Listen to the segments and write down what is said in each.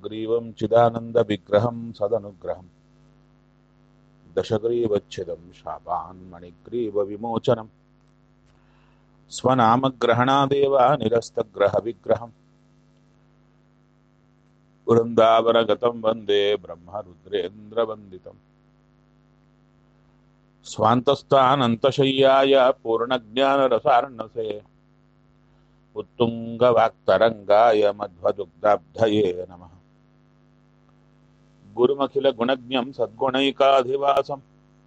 हयग्रीवं चिदानन्दविग्रहं सदनुग्रहम् दशग्रीवच्छिदं शापान्मणिग्रीवविमोचनम् स्वनामग्रहणादेव निरस्तग्रहविग्रहम् वृन्दावनगतं वन्दे ब्रह्मरुद्रेन्द्रवन्दितम् स्वान्तस्थानन्तशय्याय पूर्णज्ञानरसार्णसे उत्तुङ्गवाक्तरङ्गाय मध्वदुग्धाब्धये नमः गुरुमखिलगुणज्ञं सद्गुणैकाधिवासम्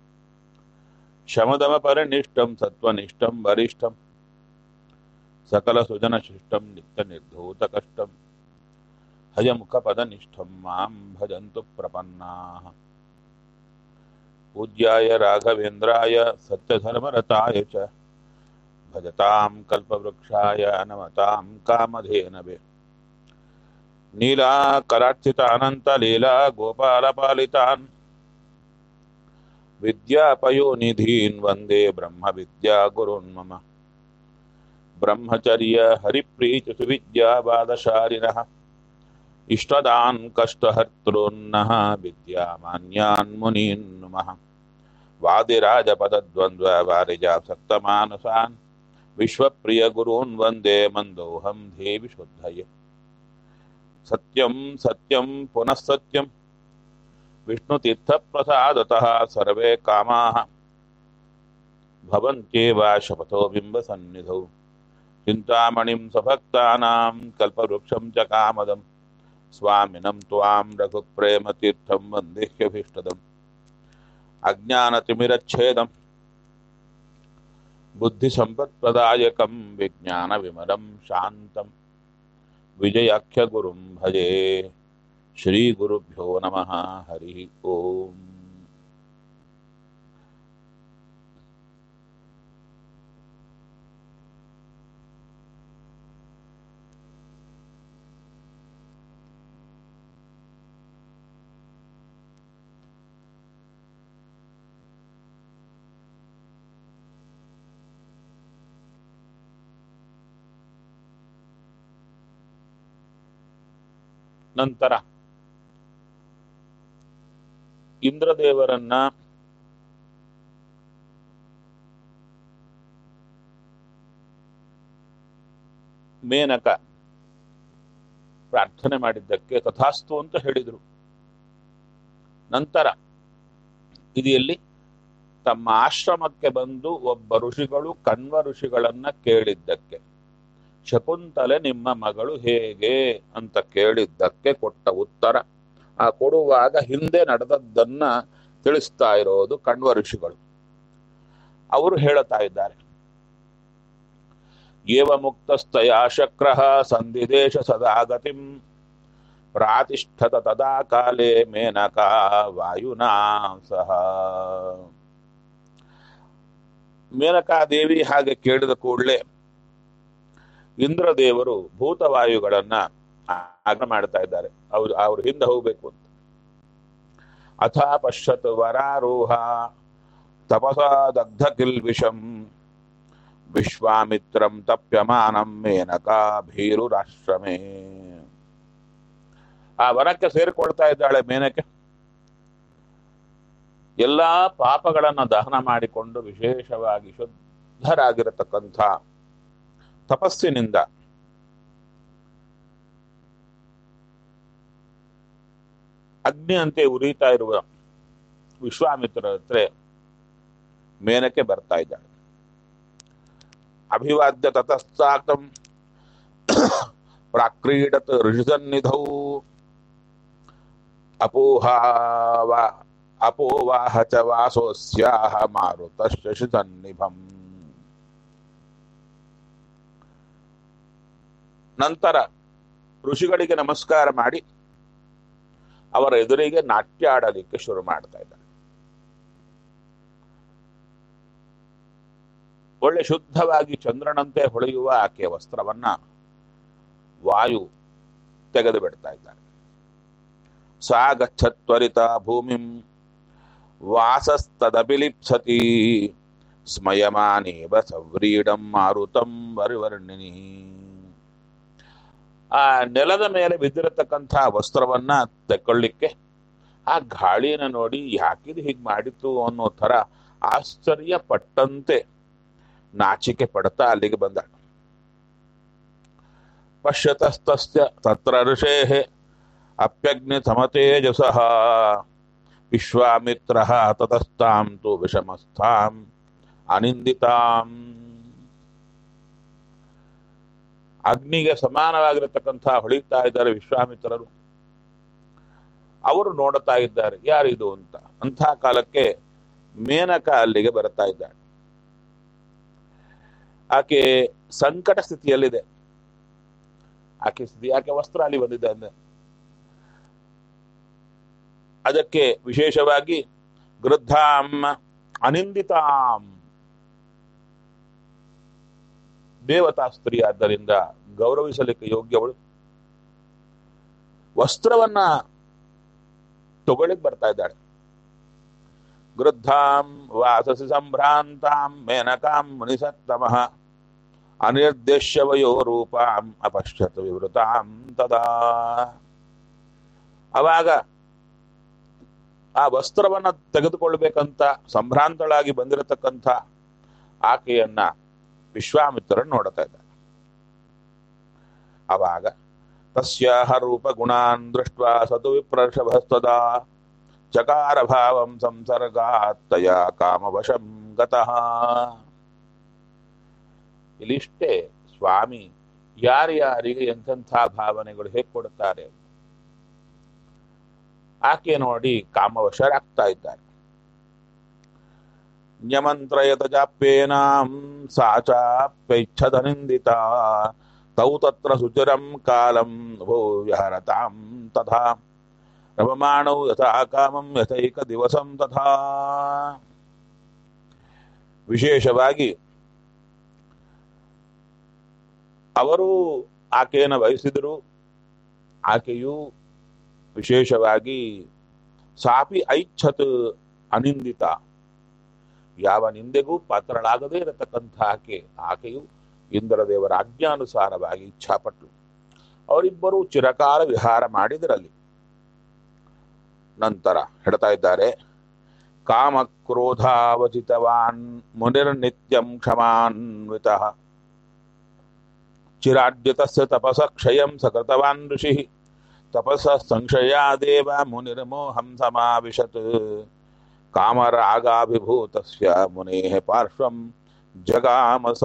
शमदमपरिनिष्टं सत्त्वनिष्ठं वरिष्ठं सकलसुजनशिष्टं नित्यनिर्धूतकष्टं हयमुखपदनिष्ठं मां भजन्तु प्रपन्नाः पूज्याय राघवेन्द्राय सत्यधर्मरताय च भजतां कल्पवृक्षाय नमतां कामधेनवे नीलाकरार्चितानन्तलीला गोपालपालितान् विद्यापयोनिधीन् वन्दे ब्रह्मविद्यागुरुन् मम ब्रह्मचर्य हरिप्रीतिसुविद्यावादशालिनः इष्टदान् कष्टहर्तॄन्नः विद्यामान्यान् मुनीन् नुमः वादिराजपदद्वन्द्ववारिजासक्तमानसान् विश्वप्रियगुरून् वन्दे मन्दोऽहं देवि शुद्धये सत्यं सत्यं पुनः सत्यं विष्णुतीर्थप्रसादतः सर्वे कामाः भवन्त्येव शपथो बिम्बसन्निधौ चिन्तामणिं सभक्तानां कल्पवृक्षं च कामदं स्वामिनं त्वां रघुप्रेमतीर्थं वन्देह्यभीष्टदम् अज्ञानतिमिरच्छेदम् बुद्धिसम्पत्प्रदायकं विज्ञानविमलं शान्तं विजयाख्यगुरुं भजे श्रीगुरुभ्यो नमः हरिः ओम् ನಂತರ ಇಂದ್ರದೇವರನ್ನ ಮೇನಕ ಪ್ರಾರ್ಥನೆ ಮಾಡಿದ್ದಕ್ಕೆ ತಥಾಸ್ತು ಅಂತ ಹೇಳಿದರು ನಂತರ ಇದು ಎಲ್ಲಿ ತಮ್ಮ ಆಶ್ರಮಕ್ಕೆ ಬಂದು ಒಬ್ಬ ಋಷಿಗಳು ಕಣ್ವ ಋಷಿಗಳನ್ನ ಕೇಳಿದ್ದಕ್ಕೆ ಶಕುಂತಲೆ ನಿಮ್ಮ ಮಗಳು ಹೇಗೆ ಅಂತ ಕೇಳಿದ್ದಕ್ಕೆ ಕೊಟ್ಟ ಉತ್ತರ ಆ ಕೊಡುವಾಗ ಹಿಂದೆ ನಡೆದದ್ದನ್ನ ತಿಳಿಸ್ತಾ ಇರೋದು ಕಣ್ವ ಋಷಿಗಳು ಅವರು ಹೇಳುತ್ತಾ ಇದ್ದಾರೆ ಏವ ಮುಕ್ತಸ್ತಯ ಶಕ್ರ ಸಂಧಿದೇಶ ಸದಾಗತಿಂ ಪ್ರಾತಿಷ್ಠತ ತದಾ ಕಾಲೇ ಮೇನಕಾ ವಾಯುನಾ ಸಹ ಮೇನಕಾದೇವಿ ಹಾಗೆ ಕೇಳಿದ ಕೂಡಲೇ ಇಂದ್ರದೇವರು ಭೂತವಾಯುಗಳನ್ನ ಆಗ್ರಹ ಮಾಡ್ತಾ ಇದ್ದಾರೆ ಅವ್ರು ಅವ್ರ ಹಿಂದೆ ಹೋಗ್ಬೇಕು ಅಂತ ಅಥ ಪಶ್ಯತ್ ವರಾರೋಹ ತಪಸ ದಗ್ಧ ಕಿಲ್ವಿಷಂ ವಿಶ್ವಾಮಿತ್ರಂ ತಪ್ಯಮಾನಂ ಮೇನಕಾ ಭೀರುರಾಶ್ರಮೇ ಆ ವನಕ್ಕೆ ಸೇರಿಕೊಳ್ತಾ ಇದ್ದಾಳೆ ಮೇನಕೆ ಎಲ್ಲಾ ಪಾಪಗಳನ್ನ ದಹನ ಮಾಡಿಕೊಂಡು ವಿಶೇಷವಾಗಿ ಶುದ್ಧರಾಗಿರತಕ್ಕಂಥ ತಪಸ್ಸಿನಿಂದ ಅಗ್ನಿ ಅಂತೆ ಉರಿತಾ ಇರುವ ವಿಶ್ವಾಮಿತ್ರ ಹತ್ರ ಮೇನಕ್ಕೆ ಬರ್ತಾ ಇದ್ದಾಳೆ ಅಭಿವಾದ್ಯ ತತಸ್ತಾತಂ ಪ್ರಾಕ್ರೀಡತ್ ಋಷಿಸನ್ನಿಧೌ ಅಪೋಹಾವ ಅಪೋವಾಹ ಚ ವಾಸೋಸ್ಯಾಹ ಮಾರುತ ಶಶಿಸನ್ನಿಭಂ ನಂತರ ಋಷಿಗಳಿಗೆ ನಮಸ್ಕಾರ ಮಾಡಿ ಅವರ ಎದುರಿಗೆ ನಾಟ್ಯ ಆಡಲಿಕ್ಕೆ ಶುರು ಮಾಡ್ತಾ ಇದ್ದಾರೆ ಒಳ್ಳೆ ಶುದ್ಧವಾಗಿ ಚಂದ್ರನಂತೆ ಹೊಳೆಯುವ ಆಕೆಯ ವಸ್ತ್ರವನ್ನ ವಾಯು ತೆಗೆದು ಬಿಡ್ತಾ ಇದ್ದಾರೆ ಸಾ ಗಚ್ಚತ್ವರಿತ ಭೂಮಿಂ ವಾಸಸ್ತದಪಿಲಿಪ್ಸತಿ ಸ್ಮಯಮಾನೇವ ಸವ್ರೀಡಂ ಮಾರುತಂ ವರಿವರ್ಣಿನಿ ಆ ನೆಲದ ಮೇಲೆ ಬಿದ್ದಿರತಕ್ಕಂಥ ವಸ್ತ್ರವನ್ನ ತೆಕ್ಕೊಳ್ಳಿಕ್ಕೆ ಆ ಗಾಳಿನ ನೋಡಿ ಯಾಕಿದು ಹೀಗೆ ಮಾಡಿತು ಅನ್ನೋ ಥರ ಆಶ್ಚರ್ಯ ಪಟ್ಟಂತೆ ನಾಚಿಕೆ ಪಡ್ತಾ ಅಲ್ಲಿಗೆ ಬಂದ ಪಶ್ಯತಸ್ತಸ್ಯ ತತ್ರ ಋಷೇಃ ಅಪ್ಯಗ್ನಿ ಸಮತೇಜಸಃ ವಿಶ್ವಾಮಿತ್ರ ತತಸ್ತಾಂ ತು ವಿಷಮಸ್ಥಾಂ ಅನಿಂದಿತಾಂ ಅಗ್ನಿಗೆ ಸಮಾನವಾಗಿರತಕ್ಕಂಥ ಹೊಳಿತಾ ಇದ್ದಾರೆ ವಿಶ್ವಾಮಿತ್ರರು ಅವರು ನೋಡುತ್ತಾ ಇದ್ದಾರೆ ಯಾರಿದು ಅಂತ ಅಂಥ ಕಾಲಕ್ಕೆ ಮೇನಕ ಅಲ್ಲಿಗೆ ಬರ್ತಾ ಇದ್ದಾಳೆ ಆಕೆ ಸಂಕಟ ಸ್ಥಿತಿಯಲ್ಲಿದೆ ಆಕೆ ಸ್ಥಿತಿ ಯಾಕೆ ವಸ್ತ್ರ ಅಲ್ಲಿ ಬಂದಿದೆ ಅಂದ್ರೆ ಅದಕ್ಕೆ ವಿಶೇಷವಾಗಿ ಗೃದ್ಧಾಂ ಅನಿಂದಿತಾಂ ದೇವತಾ ಸ್ತ್ರೀ ಆದ್ದರಿಂದ ಗೌರವಿಸಲಿಕ್ಕೆ ಯೋಗ್ಯವಳು ವಸ್ತ್ರವನ್ನ ತಗೊಳ್ಳಿಕ್ ಬರ್ತಾ ಇದ್ದಾಳೆ ಗೃದ್ಧಾಂ ವಾಸಸಿ ಸಂಭ್ರಾಂತಾಂ ಮೇನಕಾಂ ಮುನಿಸತ್ತಮಃ ಅನಿರ್ದೇಶ್ಯ ವಯೋ ರೂಪಾಂ ಅಪಶ್ಯತ್ ವಿವೃತಾಂ ತದಾ ಅವಾಗ ಆ ವಸ್ತ್ರವನ್ನ ತೆಗೆದುಕೊಳ್ಬೇಕಂತ ಸಂಭ್ರಾಂತಳಾಗಿ ಬಂದಿರತಕ್ಕಂಥ ಆಕೆಯನ್ನ ವಿಶ್ವಾಮಿತ್ರನ್ ನೋಡ್ತಾ ಇದ್ದ ಅವಾಗ ತಸ್ಯಾಹ ರೂಪ ಗುಣಾನ್ ದೃಷ್ಟ ಸತು ವಿಪ್ರಷಭಸ್ತದಾ ಚಕಾರ ಭಾವಂ ಸಂಸರ್ಗಾತ್ತಯ ಕಾಮವಶಂ ಗತಃ ಇಲ್ಲಿಷ್ಟೇ ಸ್ವಾಮಿ ಯಾರ್ಯಾರಿಗೆ ಎಂತೆಂಥ ಭಾವನೆಗಳು ಹೇಗೆ ಕೊಡುತ್ತಾರೆ ಆಕೆ ನೋಡಿ ಕಾಮವಶರಾಗ್ತಾ ಇದ್ದಾರೆ ನ್ಯಮಂತ್ರಯತ ಜಾಪ್ಯೇನಾಂ ಸಾ ಚಾಪ್ಯೈಚ್ಛದ ನಿಂದಿತ ತೌ ತತ್ರ ಸುಚಿರಂ ಕಾಲಂ ಭೋ ವಿಹರತಾಂ ತಥಾ ರಮಮಾಣೌ ಯಥಾ ಕಾಮಂ ಯಥೈಕ ದಿವಸಂ ತಥಾ ವಿಶೇಷವಾಗಿ ಅವರು ಆಕೆಯನ್ನು ಬಯಸಿದರು ಆಕೆಯು ವಿಶೇಷವಾಗಿ ಸಾಪಿ ಐಚ್ಛತ್ ಅನಿಂದಿತ ಯಾವ ನಿಂದೆಗೂ ಪಾತ್ರಳಾಗದೇ ಇರತಕ್ಕಂಥ ಆಕೆ ಆಕೆಯು ಇಂದ್ರದೇವರ ಆಜ್ಞಾನುಸಾರವಾಗಿ ಇಚ್ಛಾಪಟ್ಟಳು ಅವರಿಬ್ಬರು ಚಿರಕಾಲ ವಿಹಾರ ಮಾಡಿದರಲ್ಲಿ ನಂತರ ಹೇಳ್ತಾ ಇದ್ದಾರೆ ಕಾಮ ಕ್ರೋಧಾವಚಿತವಾನ್ ಮುನಿರ್ನಿತ್ಯಂ ಕ್ಷಮಾನ್ವಿತ ಚಿರಾಡ್ಯತಸ್ಯ ತಪಸ ಕ್ಷಯಂ ಸಕೃತವಾನ್ ಋಷಿ ತಪಸ ಸಂಶಯಾದೇವ ಮುನಿರ್ಮೋಹಂ ಸಮಾವಿಶತ್ ಕಾಮರಾಗಾಭಿಭೂತಸ್ಯ ಮುನೇಃ ಪಾರ್ಶ್ವಂ ಜಗಾಮಸ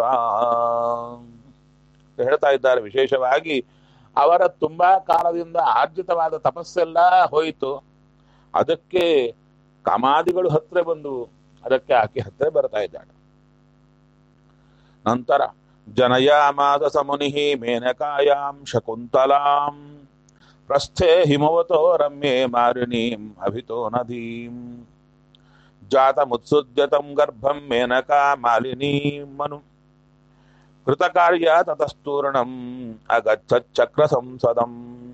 ಹೇಳ್ತಾ ಇದ್ದಾರೆ ವಿಶೇಷವಾಗಿ ಅವರ ತುಂಬಾ ಕಾಲದಿಂದ ಆರ್ಜಿತವಾದ ತಪಸ್ಸೆಲ್ಲ ಹೋಯಿತು ಅದಕ್ಕೆ ಕಾಮಾದಿಗಳು ಹತ್ರ ಬಂದು ಅದಕ್ಕೆ ಆಕೆ ಹತ್ರ ಬರ್ತಾ ಇದ್ದಾಳೆ ನಂತರ ಜನಯಾಮಾದ ಸಮುನಿ ಮೇನಕಾಯಾಂ ಶಕುಂತಲಾಂ ಪ್ರಸ್ಥೆ ಹಿಮವತೋ ರಮ್ಯೆ ಮಾರಿಣೀಂ ಅಭಿತೋ ನದೀಂ ಜಾತಮುತ್ಸುದ್ಯತಂ ಗರ್ಭಂ ಮೇನಕಾ ಮಾಲಿನೀಂ ಮನು ಕೃತಕಾರ್ಯ ತತಸ್ತೂರ್ಣಂ ಅಗಚ್ಚಕ್ರ ಸಂಸದಂ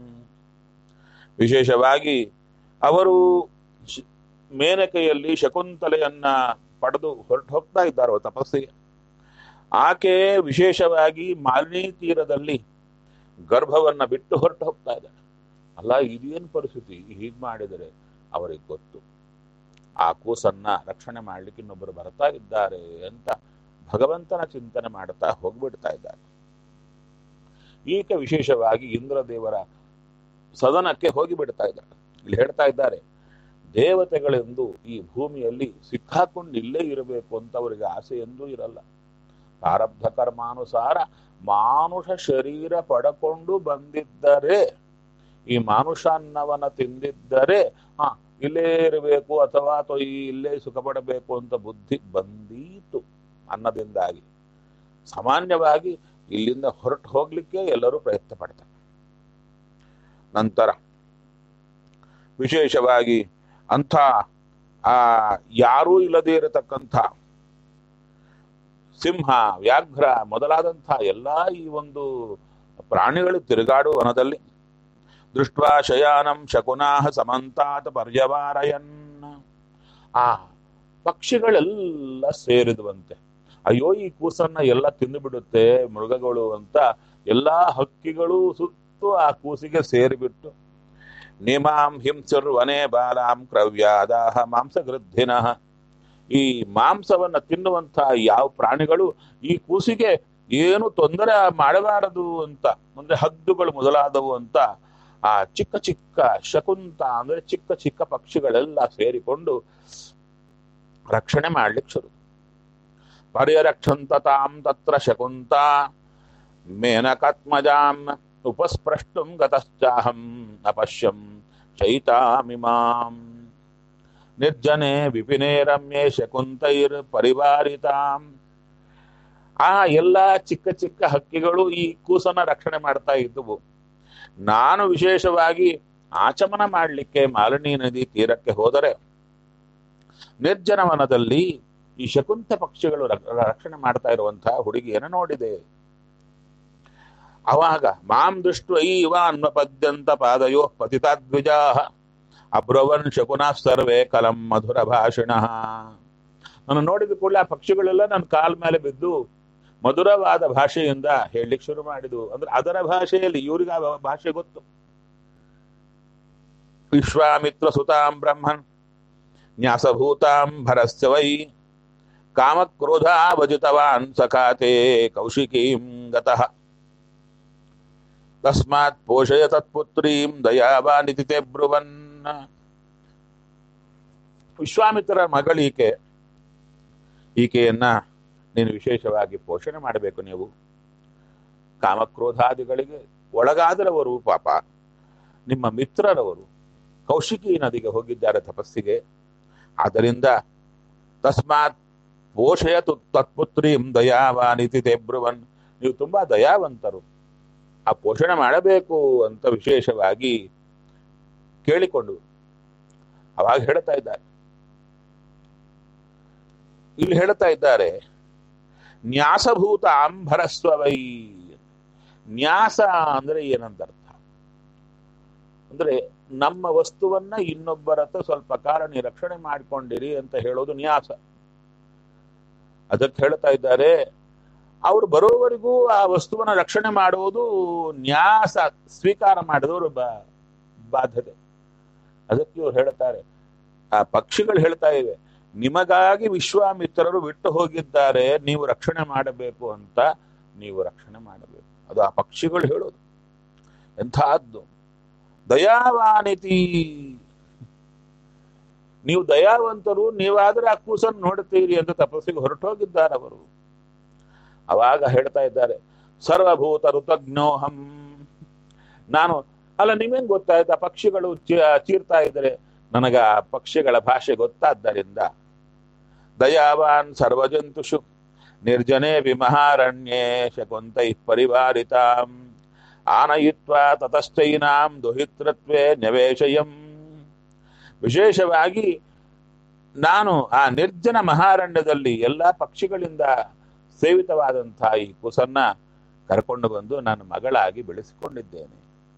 ವಿಶೇಷವಾಗಿ ಅವರು ಶ್- ಮೇನಕೆಯಲ್ಲಿ ಶಕುಂತಲೆಯನ್ನ ಪಡೆದು ಹೊರಟು ಹೋಗ್ತಾ ಇದ್ದಾರೆ ಅವ್ರ ತಪಸ್ಸಿಗೆ ಆಕೆ ವಿಶೇಷವಾಗಿ ಮಾಲಿನಿ ತೀರದಲ್ಲಿ ಗರ್ಭವನ್ನ ಬಿಟ್ಟು ಹೊರಟು ಹೋಗ್ತಾ ಇದ್ದಾಳೆ ಅಲ್ಲ ಇದೇನು ಪರಿಸ್ಥಿತಿ ಹೀಗೆ ಮಾಡಿದರೆ ಅವರಿಗೆ ಗೊತ್ತು ಆ ಕೂಸನ್ನ ರಕ್ಷಣೆ ಮಾಡ್ಲಿಕ್ಕೆ ಇನ್ನೊಬ್ಬರು ಬರ್ತಾ ಇದ್ದಾರೆ ಅಂತ ಭಗವಂತನ ಚಿಂತನೆ ಮಾಡ್ತಾ ಹೋಗ್ಬಿಡ್ತಾ ಇದ್ದಾರೆ ಈಗ ವಿಶೇಷವಾಗಿ ಇಂದ್ರದೇವರ ಸದನಕ್ಕೆ ಹೋಗಿ ಬಿಡ್ತಾ ಇದ್ದಾರೆ ಇಲ್ಲಿ ಹೇಳ್ತಾ ಇದ್ದಾರೆ ದೇವತೆಗಳೆಂದು ಈ ಭೂಮಿಯಲ್ಲಿ ಸಿಕ್ಕಾಕೊಂಡು ಇಲ್ಲೇ ಇರಬೇಕು ಅಂತ ಅವರಿಗೆ ಆಸೆ ಎಂದೂ ಇರಲ್ಲ ಪ್ರಾರಬ್ಧ ಕರ್ಮಾನುಸಾರ ಮಾನುಷ ಶರೀರ ಪಡಕೊಂಡು ಬಂದಿದ್ದರೆ ಈ ಮಾನುಷ ಅನ್ನವನ್ನ ತಿಂದಿದ್ದರೆ ಹಾ ಇಲ್ಲೇ ಇರಬೇಕು ಅಥವಾ ಅಥವಾ ಈ ಇಲ್ಲೇ ಸುಖ ಪಡಬೇಕು ಅಂತ ಬುದ್ಧಿ ಬಂದೀತು ಅನ್ನದಿಂದಾಗಿ ಸಾಮಾನ್ಯವಾಗಿ ಇಲ್ಲಿಂದ ಹೊರಟು ಹೋಗ್ಲಿಕ್ಕೆ ಎಲ್ಲರೂ ಪ್ರಯತ್ನ ಪಡ್ತಾರೆ ನಂತರ ವಿಶೇಷವಾಗಿ ಅಂಥ ಆ ಯಾರೂ ಇಲ್ಲದೇ ಇರತಕ್ಕಂಥ ಸಿಂಹ ವ್ಯಾಘ್ರ ಮೊದಲಾದಂಥ ಎಲ್ಲಾ ಈ ಒಂದು ಪ್ರಾಣಿಗಳು ತಿರುಗಾಡುವ ವನದಲ್ಲಿ ದೃಷ್ಟ ಶಯಾನಂ ಶಕುನಾಹ ಸಮಂತಾತ ಪರ್ಯವಾರಯನ್ ಆ ಪಕ್ಷಿಗಳೆಲ್ಲ ಸೇರಿದುವಂತೆ ಅಯ್ಯೋ ಈ ಕೂಸನ್ನ ಎಲ್ಲ ತಿಂದು ಬಿಡುತ್ತೆ ಮೃಗಗಳು ಅಂತ ಎಲ್ಲಾ ಹಕ್ಕಿಗಳು ಸುತ್ತ ಯಾವತ್ತೂ ಆ ಕೂಸಿಗೆ ಸೇರಿಬಿಟ್ಟು ನಿಮಾಂ ಹಿಂಸಿರ್ವನೆ ಬಾಲಾಂ ಕ್ರವ್ಯಾದಾಹ ಮಾಂಸಗೃದ್ಧಿನಃ ಈ ಮಾಂಸವನ್ನ ತಿನ್ನುವಂತಹ ಯಾವ ಪ್ರಾಣಿಗಳು ಈ ಕೂಸಿಗೆ ಏನು ತೊಂದರೆ ಮಾಡಬಾರದು ಅಂತ ಅಂದ್ರೆ ಹದ್ದುಗಳು ಮೊದಲಾದವು ಅಂತ ಆ ಚಿಕ್ಕ ಚಿಕ್ಕ ಶಕುಂತ ಅಂದ್ರೆ ಚಿಕ್ಕ ಚಿಕ್ಕ ಪಕ್ಷಿಗಳೆಲ್ಲ ಸೇರಿಕೊಂಡು ರಕ್ಷಣೆ ಮಾಡ್ಲಿಕ್ಕೆ ಶುರು ಪರ್ಯರಕ್ಷಂತ ತಾಂ ತತ್ರ ಶಕುಂತ ಮೇನಕಾತ್ಮಜಾಂ ಉಪಸ್ಪೃಷ್ಟುಂ ಗತಶ್ಚಾಹಂ ಅಪಶ್ಯಂ ಚೈತಾಮಿಮಾಂ ನಿರ್ಜನೆ ವಿಪಿನೇ ರಮ್ಯೆ ಶಕುಂತೈರ್ ಪರಿವಾರಿತಾಂ ಆ ಎಲ್ಲ ಚಿಕ್ಕ ಚಿಕ್ಕ ಹಕ್ಕಿಗಳು ಈ ಕೂಸನ್ನ ರಕ್ಷಣೆ ಮಾಡ್ತಾ ಇದ್ದುವು ನಾನು ವಿಶೇಷವಾಗಿ ಆಚಮನ ಮಾಡಲಿಕ್ಕೆ ಮಾಲಿನಿ ನದಿ ತೀರಕ್ಕೆ ಹೋದರೆ ನಿರ್ಜನ ವನದಲ್ಲಿ ಈ ಶಕುಂತ ಪಕ್ಷಿಗಳು ರ- ರಕ್ಷಣೆ ಮಾಡ್ತಾ ಇರುವಂತಹ ಹುಡುಗಿಯನ್ನು ನೋಡಿದೆ ಅವಾಗ ಮಾಂ ದೃಷ್ಟೈವ ಅನ್ವಪದ್ಯಂತ ಪಾದಯೋ ಪತಿತಾದ್ವಿಜಾ ಅಬ್ರವನ್ ಶಕುನ ಸರ್ವೇ ಕಲಂ ಮಧುರ ಭಾಷಣ ನಾನು ನೋಡಿದ ಕೂಡಲೇ ಆ ಪಕ್ಷಿಗಳೆಲ್ಲ ನನ್ನ ಕಾಲ್ ಮೇಲೆ ಬಿದ್ದು ಮಧುರವಾದ ಭಾಷೆಯಿಂದ ಹೇಳಲಿಕ್ಕೆ ಶುರು ಮಾಡಿದ್ವು ಅಂದ್ರೆ ಅದರ ಭಾಷೆಯಲ್ಲಿ ಇವ್ರಿಗೆ ಆ ಭಾಷೆ ಗೊತ್ತು ವಿಶ್ವಾಮಿತ್ರ ಸುತಾಂ ಬ್ರಹ್ಮನ್ ನ್ಯಾಸಭೂತಾಂ ಭರಸ್ಯ ವೈ ಕಾಮಕ್ರೋಧಾವಜಿತವಾನ್ ಸಖಾತೆ ಕೌಶಿಕೀಂ ಗತಃ ತಸ್ಮಾತ್ ಪೋಷಯ ತತ್ಪುತ್ರೀಂ ದಯಾವಾನಿತಿ ತೇ ಬ್ರುವನ್ ವಿಶ್ವಾಮಿತ್ರರ ಮಗಳೀಕೆ ಈಕೆಯನ್ನ ನೀನು ವಿಶೇಷವಾಗಿ ಪೋಷಣೆ ಮಾಡಬೇಕು ನೀವು ಕಾಮಕ್ರೋಧಾದಿಗಳಿಗೆ ಒಳಗಾದರವರು ಪಾಪ ನಿಮ್ಮ ಮಿತ್ರರವರು ಕೌಶಿಕಿ ನದಿಗೆ ಹೋಗಿದ್ದಾರೆ ತಪಸ್ಸಿಗೆ ಆದ್ದರಿಂದ ತಸ್ಮಾತ್ ಪೋಷಯತು ತತ್ಪುತ್ರೀಂ ದಯಾವಾನಿತಿ ತೇ ಬ್ರುವನ್ ನೀವು ತುಂಬಾ ದಯಾವಂತರು ಆ ಪೋಷಣೆ ಮಾಡಬೇಕು ಅಂತ ವಿಶೇಷವಾಗಿ ಕೇಳಿಕೊಂಡು ಅವಾಗ ಹೇಳ್ತಾ ಇದ್ದಾರೆ ಇಲ್ಲಿ ಹೇಳ್ತಾ ಇದ್ದಾರೆ ನ್ಯಾಸಭೂತ ಅಂಬರಸ್ವವೈ ನ್ಯಾಸ ಅಂದ್ರೆ ಏನಂತ ಅರ್ಥ ಅಂದ್ರೆ ನಮ್ಮ ವಸ್ತುವನ್ನ ಇನ್ನೊಬ್ಬರ ಹತ್ರ ಸ್ವಲ್ಪ ಕಾಲ ನೀವು ರಕ್ಷಣೆ ಮಾಡ್ಕೊಂಡಿರಿ ಅಂತ ಹೇಳೋದು ನ್ಯಾಸ ಅದಕ್ಕೆ ಹೇಳ್ತಾ ಇದ್ದಾರೆ ಅವ್ರು ಬರೋವರೆಗೂ ಆ ವಸ್ತುವನ್ನ ರಕ್ಷಣೆ ಮಾಡುವುದು ನ್ಯಾಸ ಸ್ವೀಕಾರ ಮಾಡಿದವರು ಬ ಬಾಧ್ಯತೆ ಅದಕ್ಕೆ ಇವ್ರು ಹೇಳ್ತಾರೆ ಆ ಪಕ್ಷಿಗಳು ಹೇಳ್ತಾ ಇವೆ ನಿಮಗಾಗಿ ವಿಶ್ವಾಮಿತ್ರರು ಬಿಟ್ಟು ಹೋಗಿದ್ದಾರೆ ನೀವು ರಕ್ಷಣೆ ಮಾಡಬೇಕು ಅಂತ ನೀವು ರಕ್ಷಣೆ ಮಾಡಬೇಕು ಅದು ಆ ಪಕ್ಷಿಗಳು ಹೇಳೋದು ಎಂಥದ್ದು ದಯಾವಾನಿತಿ ನೀವು ದಯಾವಂತರು ನೀವಾದ್ರೆ ಆ ಕೂಸನ್ನು ನೋಡುತ್ತೀರಿ ಅಂತ ತಪಸ್ಸಿಗೆ ಹೊರಟೋಗಿದ್ದಾರೆ ಅವರು ಅವಾಗ ಹೇಳ್ತಾ ಇದ್ದಾರೆ ಸರ್ವಭೂತ ಋತಜ್ಞೋಹಂ ನಾನು ಅಲ್ಲ ನಿಮೇನ್ ಗೊತ್ತಾಯ್ತು ಆ ಪಕ್ಷಿಗಳು ಚೀ- ಚೀರ್ತಾ ಇದ್ರೆ ನನಗ ಆ ಪಕ್ಷಿಗಳ ಭಾಷೆ ಗೊತ್ತಾದ್ದರಿಂದ ದಯಾವಾನ್ ಸರ್ವಜಂತುಷು ನಿರ್ಜನೆ ವಿಮಹಾರಣ್ಯೇ ಶಕುಂತೈ ಪರಿವಾರಿತಾಂ ಆನಯಿತ್ವಾ ತತಶ್ಚೈನಾಂ ದುಹಿತೃತ್ವೇ ನ್ಯವೇಶಯಂ ವಿಶೇಷವಾಗಿ ನಾನು ಆ ನಿರ್ಜನ ಮಹಾರಣ್ಯದಲ್ಲಿ ಎಲ್ಲ ಪಕ್ಷಿಗಳಿಂದ ಸೇವಿತವಾದಂತಹ ಈ ಕುಸನ್ನ ಕರ್ಕೊಂಡು ಬಂದು ನನ್ನ ಮಗಳಾಗಿ ಬೆಳೆಸಿಕೊಂಡಿದ್ದೇನೆ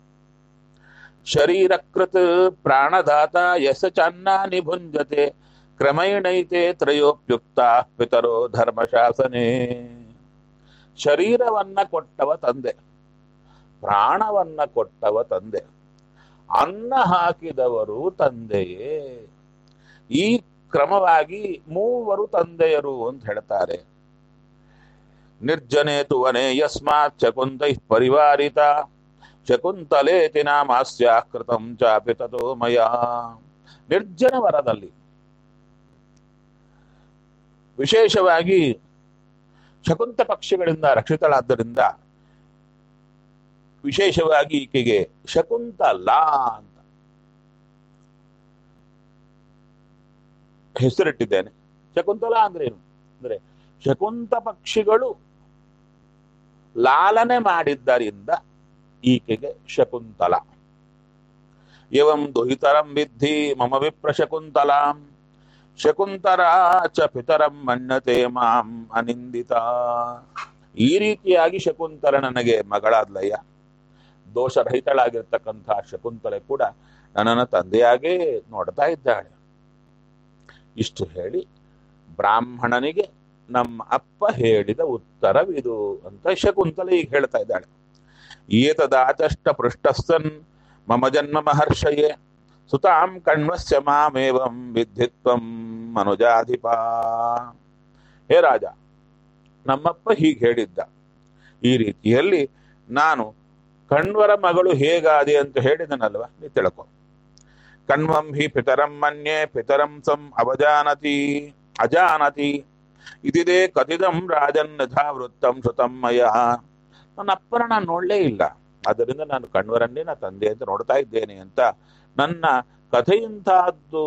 ಶರೀರಕೃತ್ ಪ್ರಾಣದಾತ ಯಸ ಚನ್ನಾನಿ ಭುಂಜತೆ ಕ್ರಮೇಣೈತೆ ತ್ರಯೋಪ್ಯುಕ್ತ ಪಿತರೋ ಧರ್ಮಶಾಸನೆ ಶರೀರವನ್ನ ಕೊಟ್ಟವ ತಂದೆ ಪ್ರಾಣವನ್ನ ಕೊಟ್ಟವ ತಂದೆ ಅನ್ನ ಹಾಕಿದವರು ತಂದೆಯೇ ಈ ಕ್ರಮವಾಗಿ ಮೂವರು ತಂದೆಯರು ಅಂತ ಹೇಳ್ತಾರೆ ನಿರ್ಜನೇತು ವನೆ ಯಸ್ಮಾತ್ ಶಕುಂತೈ ಪರಿವಾರಿತ ಶಕುಂತಲೇತಿ ನಾಮಾಸ್ಯ ಕೃತಂ ಚಾಪಿ ತಥೋ ಮಯ ನಿರ್ಜನ ವರದಲ್ಲಿ ವಿಶೇಷವಾಗಿ ಶಕುಂತ ಪಕ್ಷಿಗಳಿಂದ ರಕ್ಷಿತಳಾದ್ದರಿಂದ ವಿಶೇಷವಾಗಿ ಈಕೆಗೆ ಶಕುಂತಲ ಅಂತ ಹೆಸರಿಟ್ಟಿದ್ದೇನೆ ಶಕುಂತಲ ಅಂದ್ರೆ ಏನು ಅಂದ್ರೆ ಶಕುಂತ ಪಕ್ಷಿಗಳು ಲಾಲನೆ ಮಾಡಿದ್ದರಿಂದ ಈಕೆಗೆ ಶಕುಂತಲ ಇವಂ ದುಹಿತರಂ ವಿದ್ಧಿ ಮಮ ವಿಪ್ರ ಶಕುಂತಲಾಂ ಶಕುಂತರ ಚ ಪಿತರಂ ಮನ್ಯತೆ ಮಾಂ ಅನಿಂದಿತ ಈ ರೀತಿಯಾಗಿ ಶಕುಂತಲ ನನಗೆ ಮಗಳಾದ್ಲಯ್ಯ ದೋಷರಹಿತಳಾಗಿರ್ತಕ್ಕಂಥ ಶಕುಂತಲೆ ಕೂಡ ನನ್ನನ್ನು ತಂದೆಯಾಗೇ ನೋಡ್ತಾ ಇದ್ದಾಳೆ ಇಷ್ಟು ಹೇಳಿ ಬ್ರಾಹ್ಮಣನಿಗೆ ನಮ್ಮ ಅಪ್ಪ ಹೇಳಿದ ಉತ್ತರವಿದು ಅಂತ ಶಕುಂತಲೆ ಈಗ ಹೇಳ್ತಾ ಇದ್ದಾಳೆ ಏತದಾಚಷ್ಟ ಪೃಷ್ಟಸ್ಸನ್ ಮಮ ಜನ್ಮ ಮಹರ್ಷಯೇ ಸುತಾಂ ಕಣ್ವಸ್ಯ ಮಾಮೇವಂ ವಿದ್ಧಿತ್ವಂ ಮನುಜಾಧಿಪ ಹೇ ರಾಜ ನಮ್ಮಪ್ಪ ಹೀಗೆ ಹೇಳಿದ್ದ ಈ ರೀತಿಯಲ್ಲಿ ನಾನು ಕಣ್ವರ ಮಗಳು ಹೇಗಾದೆ ಅಂತ ಹೇಳಿದನಲ್ವ ನೀ ತಿಳ್ಕೊ ಕಣ್ವಂ ಹಿ ಪಿತರಂ ಮನ್ಯೆ ಪಿತರಂ ಸಂ ಅವಜಾನತಿ ಅಜಾನತಿ ಇದಿದೆ ಕಥಿತಂ ರಾಜನ್ ಯಥಾ ವೃತ್ತಂ ಶ್ರುತಂ ಮಯ ನನ್ನ ಅಪ್ಪನ ನಾನು ನೋಡಲೇ ಇಲ್ಲ ಆದ್ದರಿಂದ ನಾನು ಕಣ್ವರನ್ನೇ ನಾ ತಂದೆ ಅಂತ ನೋಡ್ತಾ ಇದ್ದೇನೆ ಅಂತ ನನ್ನ ಕಥೆಯಿಂತಹದ್ದು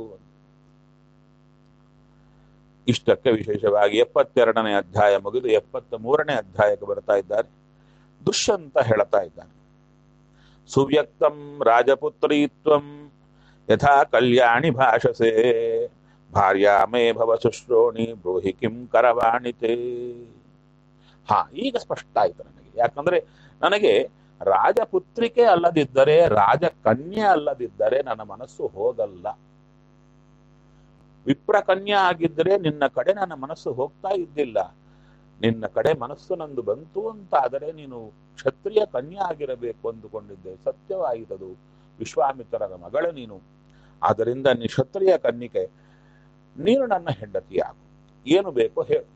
ಇಷ್ಟಕ್ಕೆ ವಿಶೇಷವಾಗಿ ಎಪ್ಪತ್ತೆರಡನೇ ಅಧ್ಯಾಯ ಮುಗಿದು ಎಪ್ಪತ್ತ ಮೂರನೇ ಅಧ್ಯಾಯಕ್ಕೆ ಬರ್ತಾ ಇದ್ದಾರೆ ದುಷ್ಯಂತ ಹೇಳ್ತಾ ಇದ್ದಾನೆ ಸುವ್ಯಕ್ತಂ ರಾಜಪುತ್ರೀತ್ವಂ ಯಥಾ ಕಲ್ಯಾಣಿ ಭಾಷಸೆ ಭಾರ್ಯಾ ಮೇ ಭವ ಶುಶ್ರೋಣಿ ಬ್ರೂಹಿ ಕಿಂ ಕರವಾಣಿತೆ ಹಾ ಈಗ ಸ್ಪಷ್ಟ ಆಯ್ತು ನನಗೆ ಯಾಕಂದ್ರೆ ನನಗೆ ರಾಜಪುತ್ರಿಕೆ ಅಲ್ಲದಿದ್ದರೆ ರಾಜಕನ್ಯೆ ಅಲ್ಲದಿದ್ದರೆ ನನ್ನ ಮನಸ್ಸು ಹೋಗಲ್ಲ ವಿಪ್ರಕನ್ಯಾ ಆಗಿದ್ದರೆ ನಿನ್ನ ಕಡೆ ನನ್ನ ಮನಸ್ಸು ಹೋಗ್ತಾ ಇದ್ದಿಲ್ಲ ನಿನ್ನ ಕಡೆ ಮನಸ್ಸು ನಂದು ಬಂತು ಅಂತ ಆದರೆ ನೀನು ಕ್ಷತ್ರಿಯ ಕನ್ಯಾ ಆಗಿರಬೇಕು ಅಂದುಕೊಂಡಿದ್ದೆ ಸತ್ಯವಾಯಿತದು ವಿಶ್ವಾಮಿತ್ರರ ಮಗಳು ನೀನು ಆದ್ದರಿಂದ ನೀ ಕ್ಷತ್ರಿಯ ಕನ್ನಿಕೆ ನೀನು ನನ್ನ ಹೆಂಡತಿಯಾಗು ಏನು ಬೇಕೋ ಹೇಳು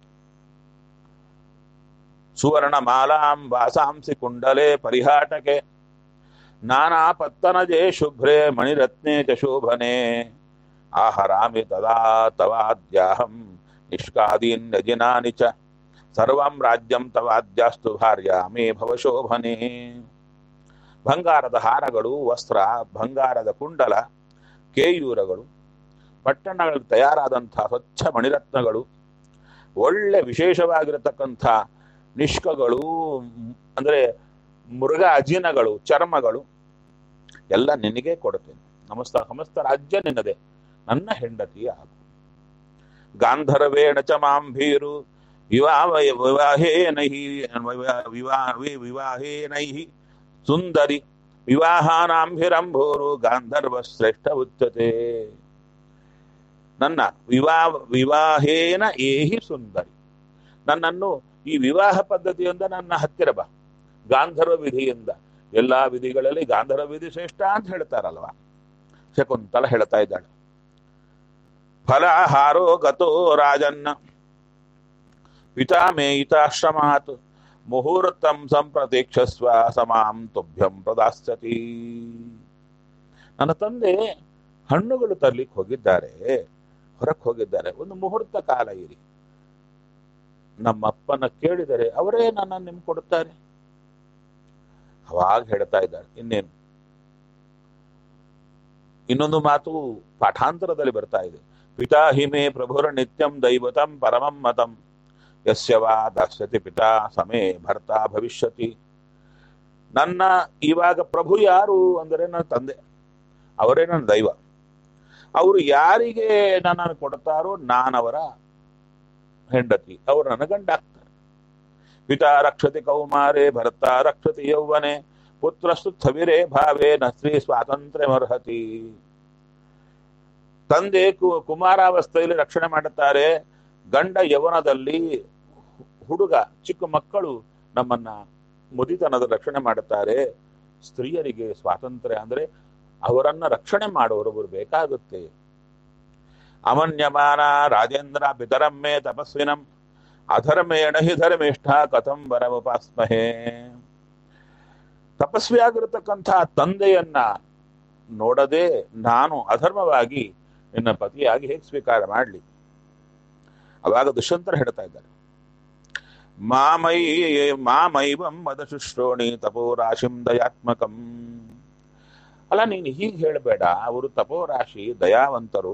ಸುವರ್ಣ ಮಾಲಾಂ ವಾಸಾಂಸಿ ಕುಂಡಲೆ ಪರಿಹಾಟಕೆ ನಾನಾ ಪತ್ತನಜೆ ಶುಭ್ರೆ ಮಣಿರತ್ನೆ ಚ ಶೋಭನೆ ಆಹರಾಮಿ ತದಾ ತವಾದ್ಯಾಹಂ ನಿಷ್ಕಾದೀನ್ಯಜಿನಾನಿ ಚ ಸರ್ವಂ ರಾಜ್ಯಂ ತವಾದ್ಯಾಸ್ತು ಭಾರ್ಯ ಮೇ ಭವಶೋಭನೆ ಬಂಗಾರದ ಹಾರಗಳು ವಸ್ತ್ರ ಬಂಗಾರದ ಕುಂಡಲ ಕೇಯೂರಗಳು ಪಟ್ಟಣಗಳಲ್ಲಿ ತಯಾರಾದಂತಹ ಸ್ವಚ್ಛ ಮಣಿರತ್ನಗಳು ಒಳ್ಳೆ ವಿಶೇಷವಾಗಿರತಕ್ಕಂಥ ನಿಷ್ಕಗಳು ಅಂದ್ರೆ ಮೃಗ ಅಜಿನಗಳು ಚರ್ಮಗಳು ಎಲ್ಲ ನಿನಗೆ ಕೊಡುತ್ತೇನೆ ನಮಸ್ತ ಸಮಸ್ತ ರಾಜ್ಯ ನಿನ್ನದೆ ನನ್ನ ಹೆಂಡತಿ ಆಗು ಗಾಂಧರ್ವೇಣ ಚ ಮಾಂ ಭೀರು ವಿವಾಹ ವಿವಾಹೇನಹಿ ವಿವಾಹ ವಿವಾಹೇನೈಹಿ ಸುಂದರಿ ವಿವಾಹಾನಾಂಭಿರಂಭೋರು ಗಾಂಧರ್ವ ಶ್ರೇಷ್ಠ ಉಚ್ಯತೆ ನನ್ನ ವಿವಾಹ ವಿವಾಹೇನ ಏಹಿ ಸುಂದರಿ ನನ್ನನ್ನು ಈ ವಿವಾಹ ಪದ್ಧತಿಯಿಂದ ನನ್ನ ಹತ್ತಿರ ಬಾ ಗಾಂಧರ್ವ ವಿಧಿಯಿಂದ ಎಲ್ಲಾ ವಿಧಿಗಳಲ್ಲಿ ಗಾಂಧರ್ವ ವಿಧಿ ಶ್ರೇಷ್ಠ ಅಂತ ಹೇಳ್ತಾರಲ್ವಾ ಶಕುಂತಲ ಹೇಳ್ತಾ ಇದ್ದಾಳೆ ಫಲಾಹಾರೋ ಗತೋ ರಾಜನ್ನ ಪಿತಾ ಮೇಯಿತಾಶ್ರಮಾತ್ ಮುಹೂರ್ತಂ ಸಂಪ್ರತೀಕ್ಷಸ್ವ ಸಮಾಂ ತುಭ್ಯಂ ಪ್ರದಾಸ್ಯತಿ ನನ್ನ ತಂದೆ ಹಣ್ಣುಗಳು ತರ್ಲಿಕ್ಕೆ ಹೋಗಿದ್ದಾರೆ ಹೊರಕ್ಕೆ ಹೋಗಿದ್ದಾರೆ ಒಂದು ಮುಹೂರ್ತ ಕಾಲ ಇರಿ ನಮ್ಮಪ್ಪನ ಕೇಳಿದರೆ ಅವರೇ ನನ್ನ ನಿಮ್ಗೆ ಕೊಡುತ್ತಾರೆ ಅವಾಗ ಹೇಳ್ತಾ ಇದ್ದಾರೆ ಇನ್ನೇನು ಇನ್ನೊಂದು ಮಾತು ಪಾಠಾಂತರದಲ್ಲಿ ಬರ್ತಾ ಇದೆ ಪಿತಾ ಹಿಮೆ ಪ್ರಭುರ ನಿತ್ಯಂ ದೈವತಂ ಪರಮಂ ಮತಂ ಯಸ್ಯವಾ ದಾಸ್ಯತಿ ಪಿತಾ ಸಮೇ ಭರ್ತಾ ಭವಿಷ್ಯತಿ ನನ್ನ ಇವಾಗ ಪ್ರಭು ಯಾರು ಅಂದರೆ ನನ್ನ ತಂದೆ ಅವರೇ ನನ್ನ ದೈವ ಅವರು ಯಾರಿಗೆ ನನ್ನನ್ನು ಕೊಡ್ತಾರೋ ನಾನವರ ಹೆಂಡತಿ ಅವರು ನನ್ನ ಗಂಡ ಆಗ್ತಾರೆ ಪಿತಾ ರಕ್ಷತಿ ಕೌಮಾರೆ ಭರ್ತ ರಕ್ಷತಿ ಯೌವನೆ ಪುತ್ರಸ್ತು ಥವಿರೇ ಭಾವೇ ನ ಸ್ತ್ರೀ ಸ್ವಾತಂತ್ರ್ಯಮರ್ಹತಿ ತಂದೆ ಕು- ಕುಮಾರಾವಸ್ಥೆಯಲ್ಲಿ ರಕ್ಷಣೆ ಮಾಡುತ್ತಾರೆ ಗಂಡ ಯೌವನದಲ್ಲಿ ಹುಡುಗ ಚಿಕ್ಕ ಮಕ್ಕಳು ನಮ್ಮನ್ನ ಮುದಿತನದ ರಕ್ಷಣೆ ಮಾಡುತ್ತಾರೆ ಸ್ತ್ರೀಯರಿಗೆ ಸ್ವಾತಂತ್ರ್ಯ ಅಂದ್ರೆ ಅವರನ್ನ ರಕ್ಷಣೆ ಮಾಡುವವರು ಬೇಕಾಗುತ್ತೆ ಅಮನ್ಯಮಾನ ರಾಜೇಂದ್ರ ಪಿತರಮ್ಮೆ ತಪಸ್ವಿನಂ ಅಧರ್ಮೇಣ ಹಿ ಧರ್ಮೇಷ್ಠ ಕಥಂ ವರಮುಪಾಸ್ಮಹೇ ತಪಸ್ವಿಯಾಗಿರತಕ್ಕಂಥ ತಂದೆಯನ್ನ ನೋಡದೆ ನಾನು ಅಧರ್ಮವಾಗಿ ನಿನ್ನ ಪತಿಯಾಗಿ ಹೇಗೆ ಸ್ವೀಕಾರ ಮಾಡಲಿ ಅವಾಗ ದುಷ್ಯಂತರ ಹೇಳ್ತಾ ಇದ್ದಾರೆ ಮಾಮೈ ಮಾಮೈವಂ ಮದ ಶುಶ್ರೋಣಿ ತಪೋರಾಶಿಂ ದಯಾತ್ಮಕಂ ಅಲ್ಲ ನೀನು ಹೀಗೆ ಹೇಳಬೇಡ ಅವರು ತಪೋರಾಶಿ ದಯಾವಂತರು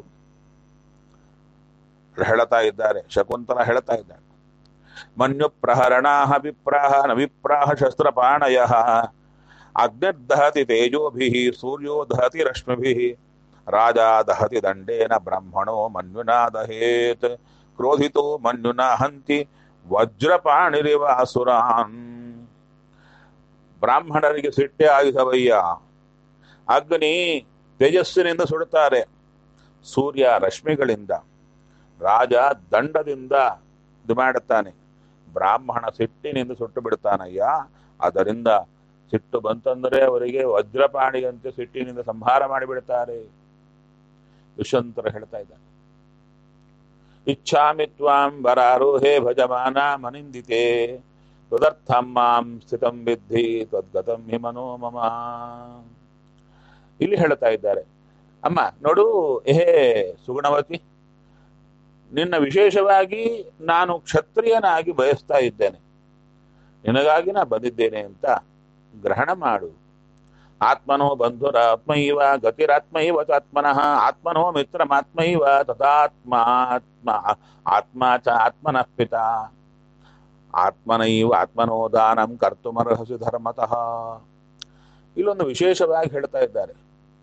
ಹೇಳ್ತಾ ಇದ್ದಾರೆ ಶಕುಂತಲ ಹೇಳ್ತಾ ಇದ್ದಾರೆ ಮನ್ಯು ಪ್ರಹರಣಾಹ ವಿಪ್ರಾಹ ನ ವಿಪ್ರಾಹ ಶಸ್ತ್ರಪಾಣಯ ಅಗ್ನಿರ್ದಹತಿ ತೇಜೋಭಿ ಸೂರ್ಯೋ ದಹತಿ ರಶ್ಮಿಭಿ ರಾಜ ದಹತಿ ದಂಡೇನ ಬ್ರಹ್ಮಣೋ ಮನ್ಯುನಾ ದಹೇತ್ ಕ್ರೋಧಿತೋ ಮನ್ಯುನಾ ಹಂತಿ ವಜ್ರಪಾಣಿರಿವ ಅಸುರಾನ್ ಬ್ರಾಹ್ಮಣರಿಗೆ ಸಿಟ್ಟೆ ಆಯುಧವಯ್ಯ ಅಗ್ನಿ ತೇಜಸ್ಸಿನಿಂದ ಸುಡುತ್ತಾರೆ ಸೂರ್ಯ ರಶ್ಮಿಗಳಿಂದ ರಾಜ ದಂಡದಿಂದ ಇದು ಮಾಡುತ್ತಾನೆ ಬ್ರಾಹ್ಮಣ ಸಿಟ್ಟಿನಿಂದ ಸುಟ್ಟು ಬಿಡ್ತಾನಯ್ಯ ಆದ್ದರಿಂದ ಸಿಟ್ಟು ಬಂತಂದರೆ ಅವರಿಗೆ ವಜ್ರಪಾಣಿಯಂತೆ ಸಿಟ್ಟಿನಿಂದ ಸಂಹಾರ ಮಾಡಿಬಿಡ್ತಾರೆ ದುಷ್ಯಂತರ ಹೇಳ್ತಾ ಇದ್ದಾರೆ ಇಚ್ಛಾಮಿ ತ್ವಾಂ ವರಾರೋಹೇ ಭಜಮಾನ ಮನಿಂದಿತೆ ತದರ್ಥಂ ಮಾಂ ಸ್ಥಿತಂ ವಿದ್ಧಿ ತದ್ಗತಂ ಹಿ ಮನೋ ಮಮ ಇಲ್ಲಿ ಹೇಳ್ತಾ ಇದ್ದಾರೆ ಅಮ್ಮ ನೋಡು ಹೇ ಸುಗುಣವತಿ ನಿನ್ನ ವಿಶೇಷವಾಗಿ ನಾನು ಕ್ಷತ್ರಿಯನಾಗಿ ಬಯಸ್ತಾ ಇದ್ದೇನೆ ನಿನಗಾಗಿ ನಾ ಬಂದಿದ್ದೇನೆ ಅಂತ ಗ್ರಹಣ ಮಾಡು ಆತ್ಮನೋ ಬಂಧುರಾತ್ಮೈವ ಗತಿರಾತ್ಮೈವ ಆತ್ಮನಃ ಆತ್ಮನೋ ಮಿತ್ರಮಾತ್ಮೈವ ತಥಾತ್ಮಾತ್ಮ ಆತ್ಮ ಚ ಆತ್ಮನಃ ಪಿತ ಆತ್ಮನೈವ ಆತ್ಮನೋ ದಾನಂ ಕರ್ತುಮರ್ಹಸಿ ಧರ್ಮತಃ ಇಲ್ಲೊಂದು ವಿಶೇಷವಾಗಿ ಹೇಳ್ತಾ ಇದ್ದಾರೆ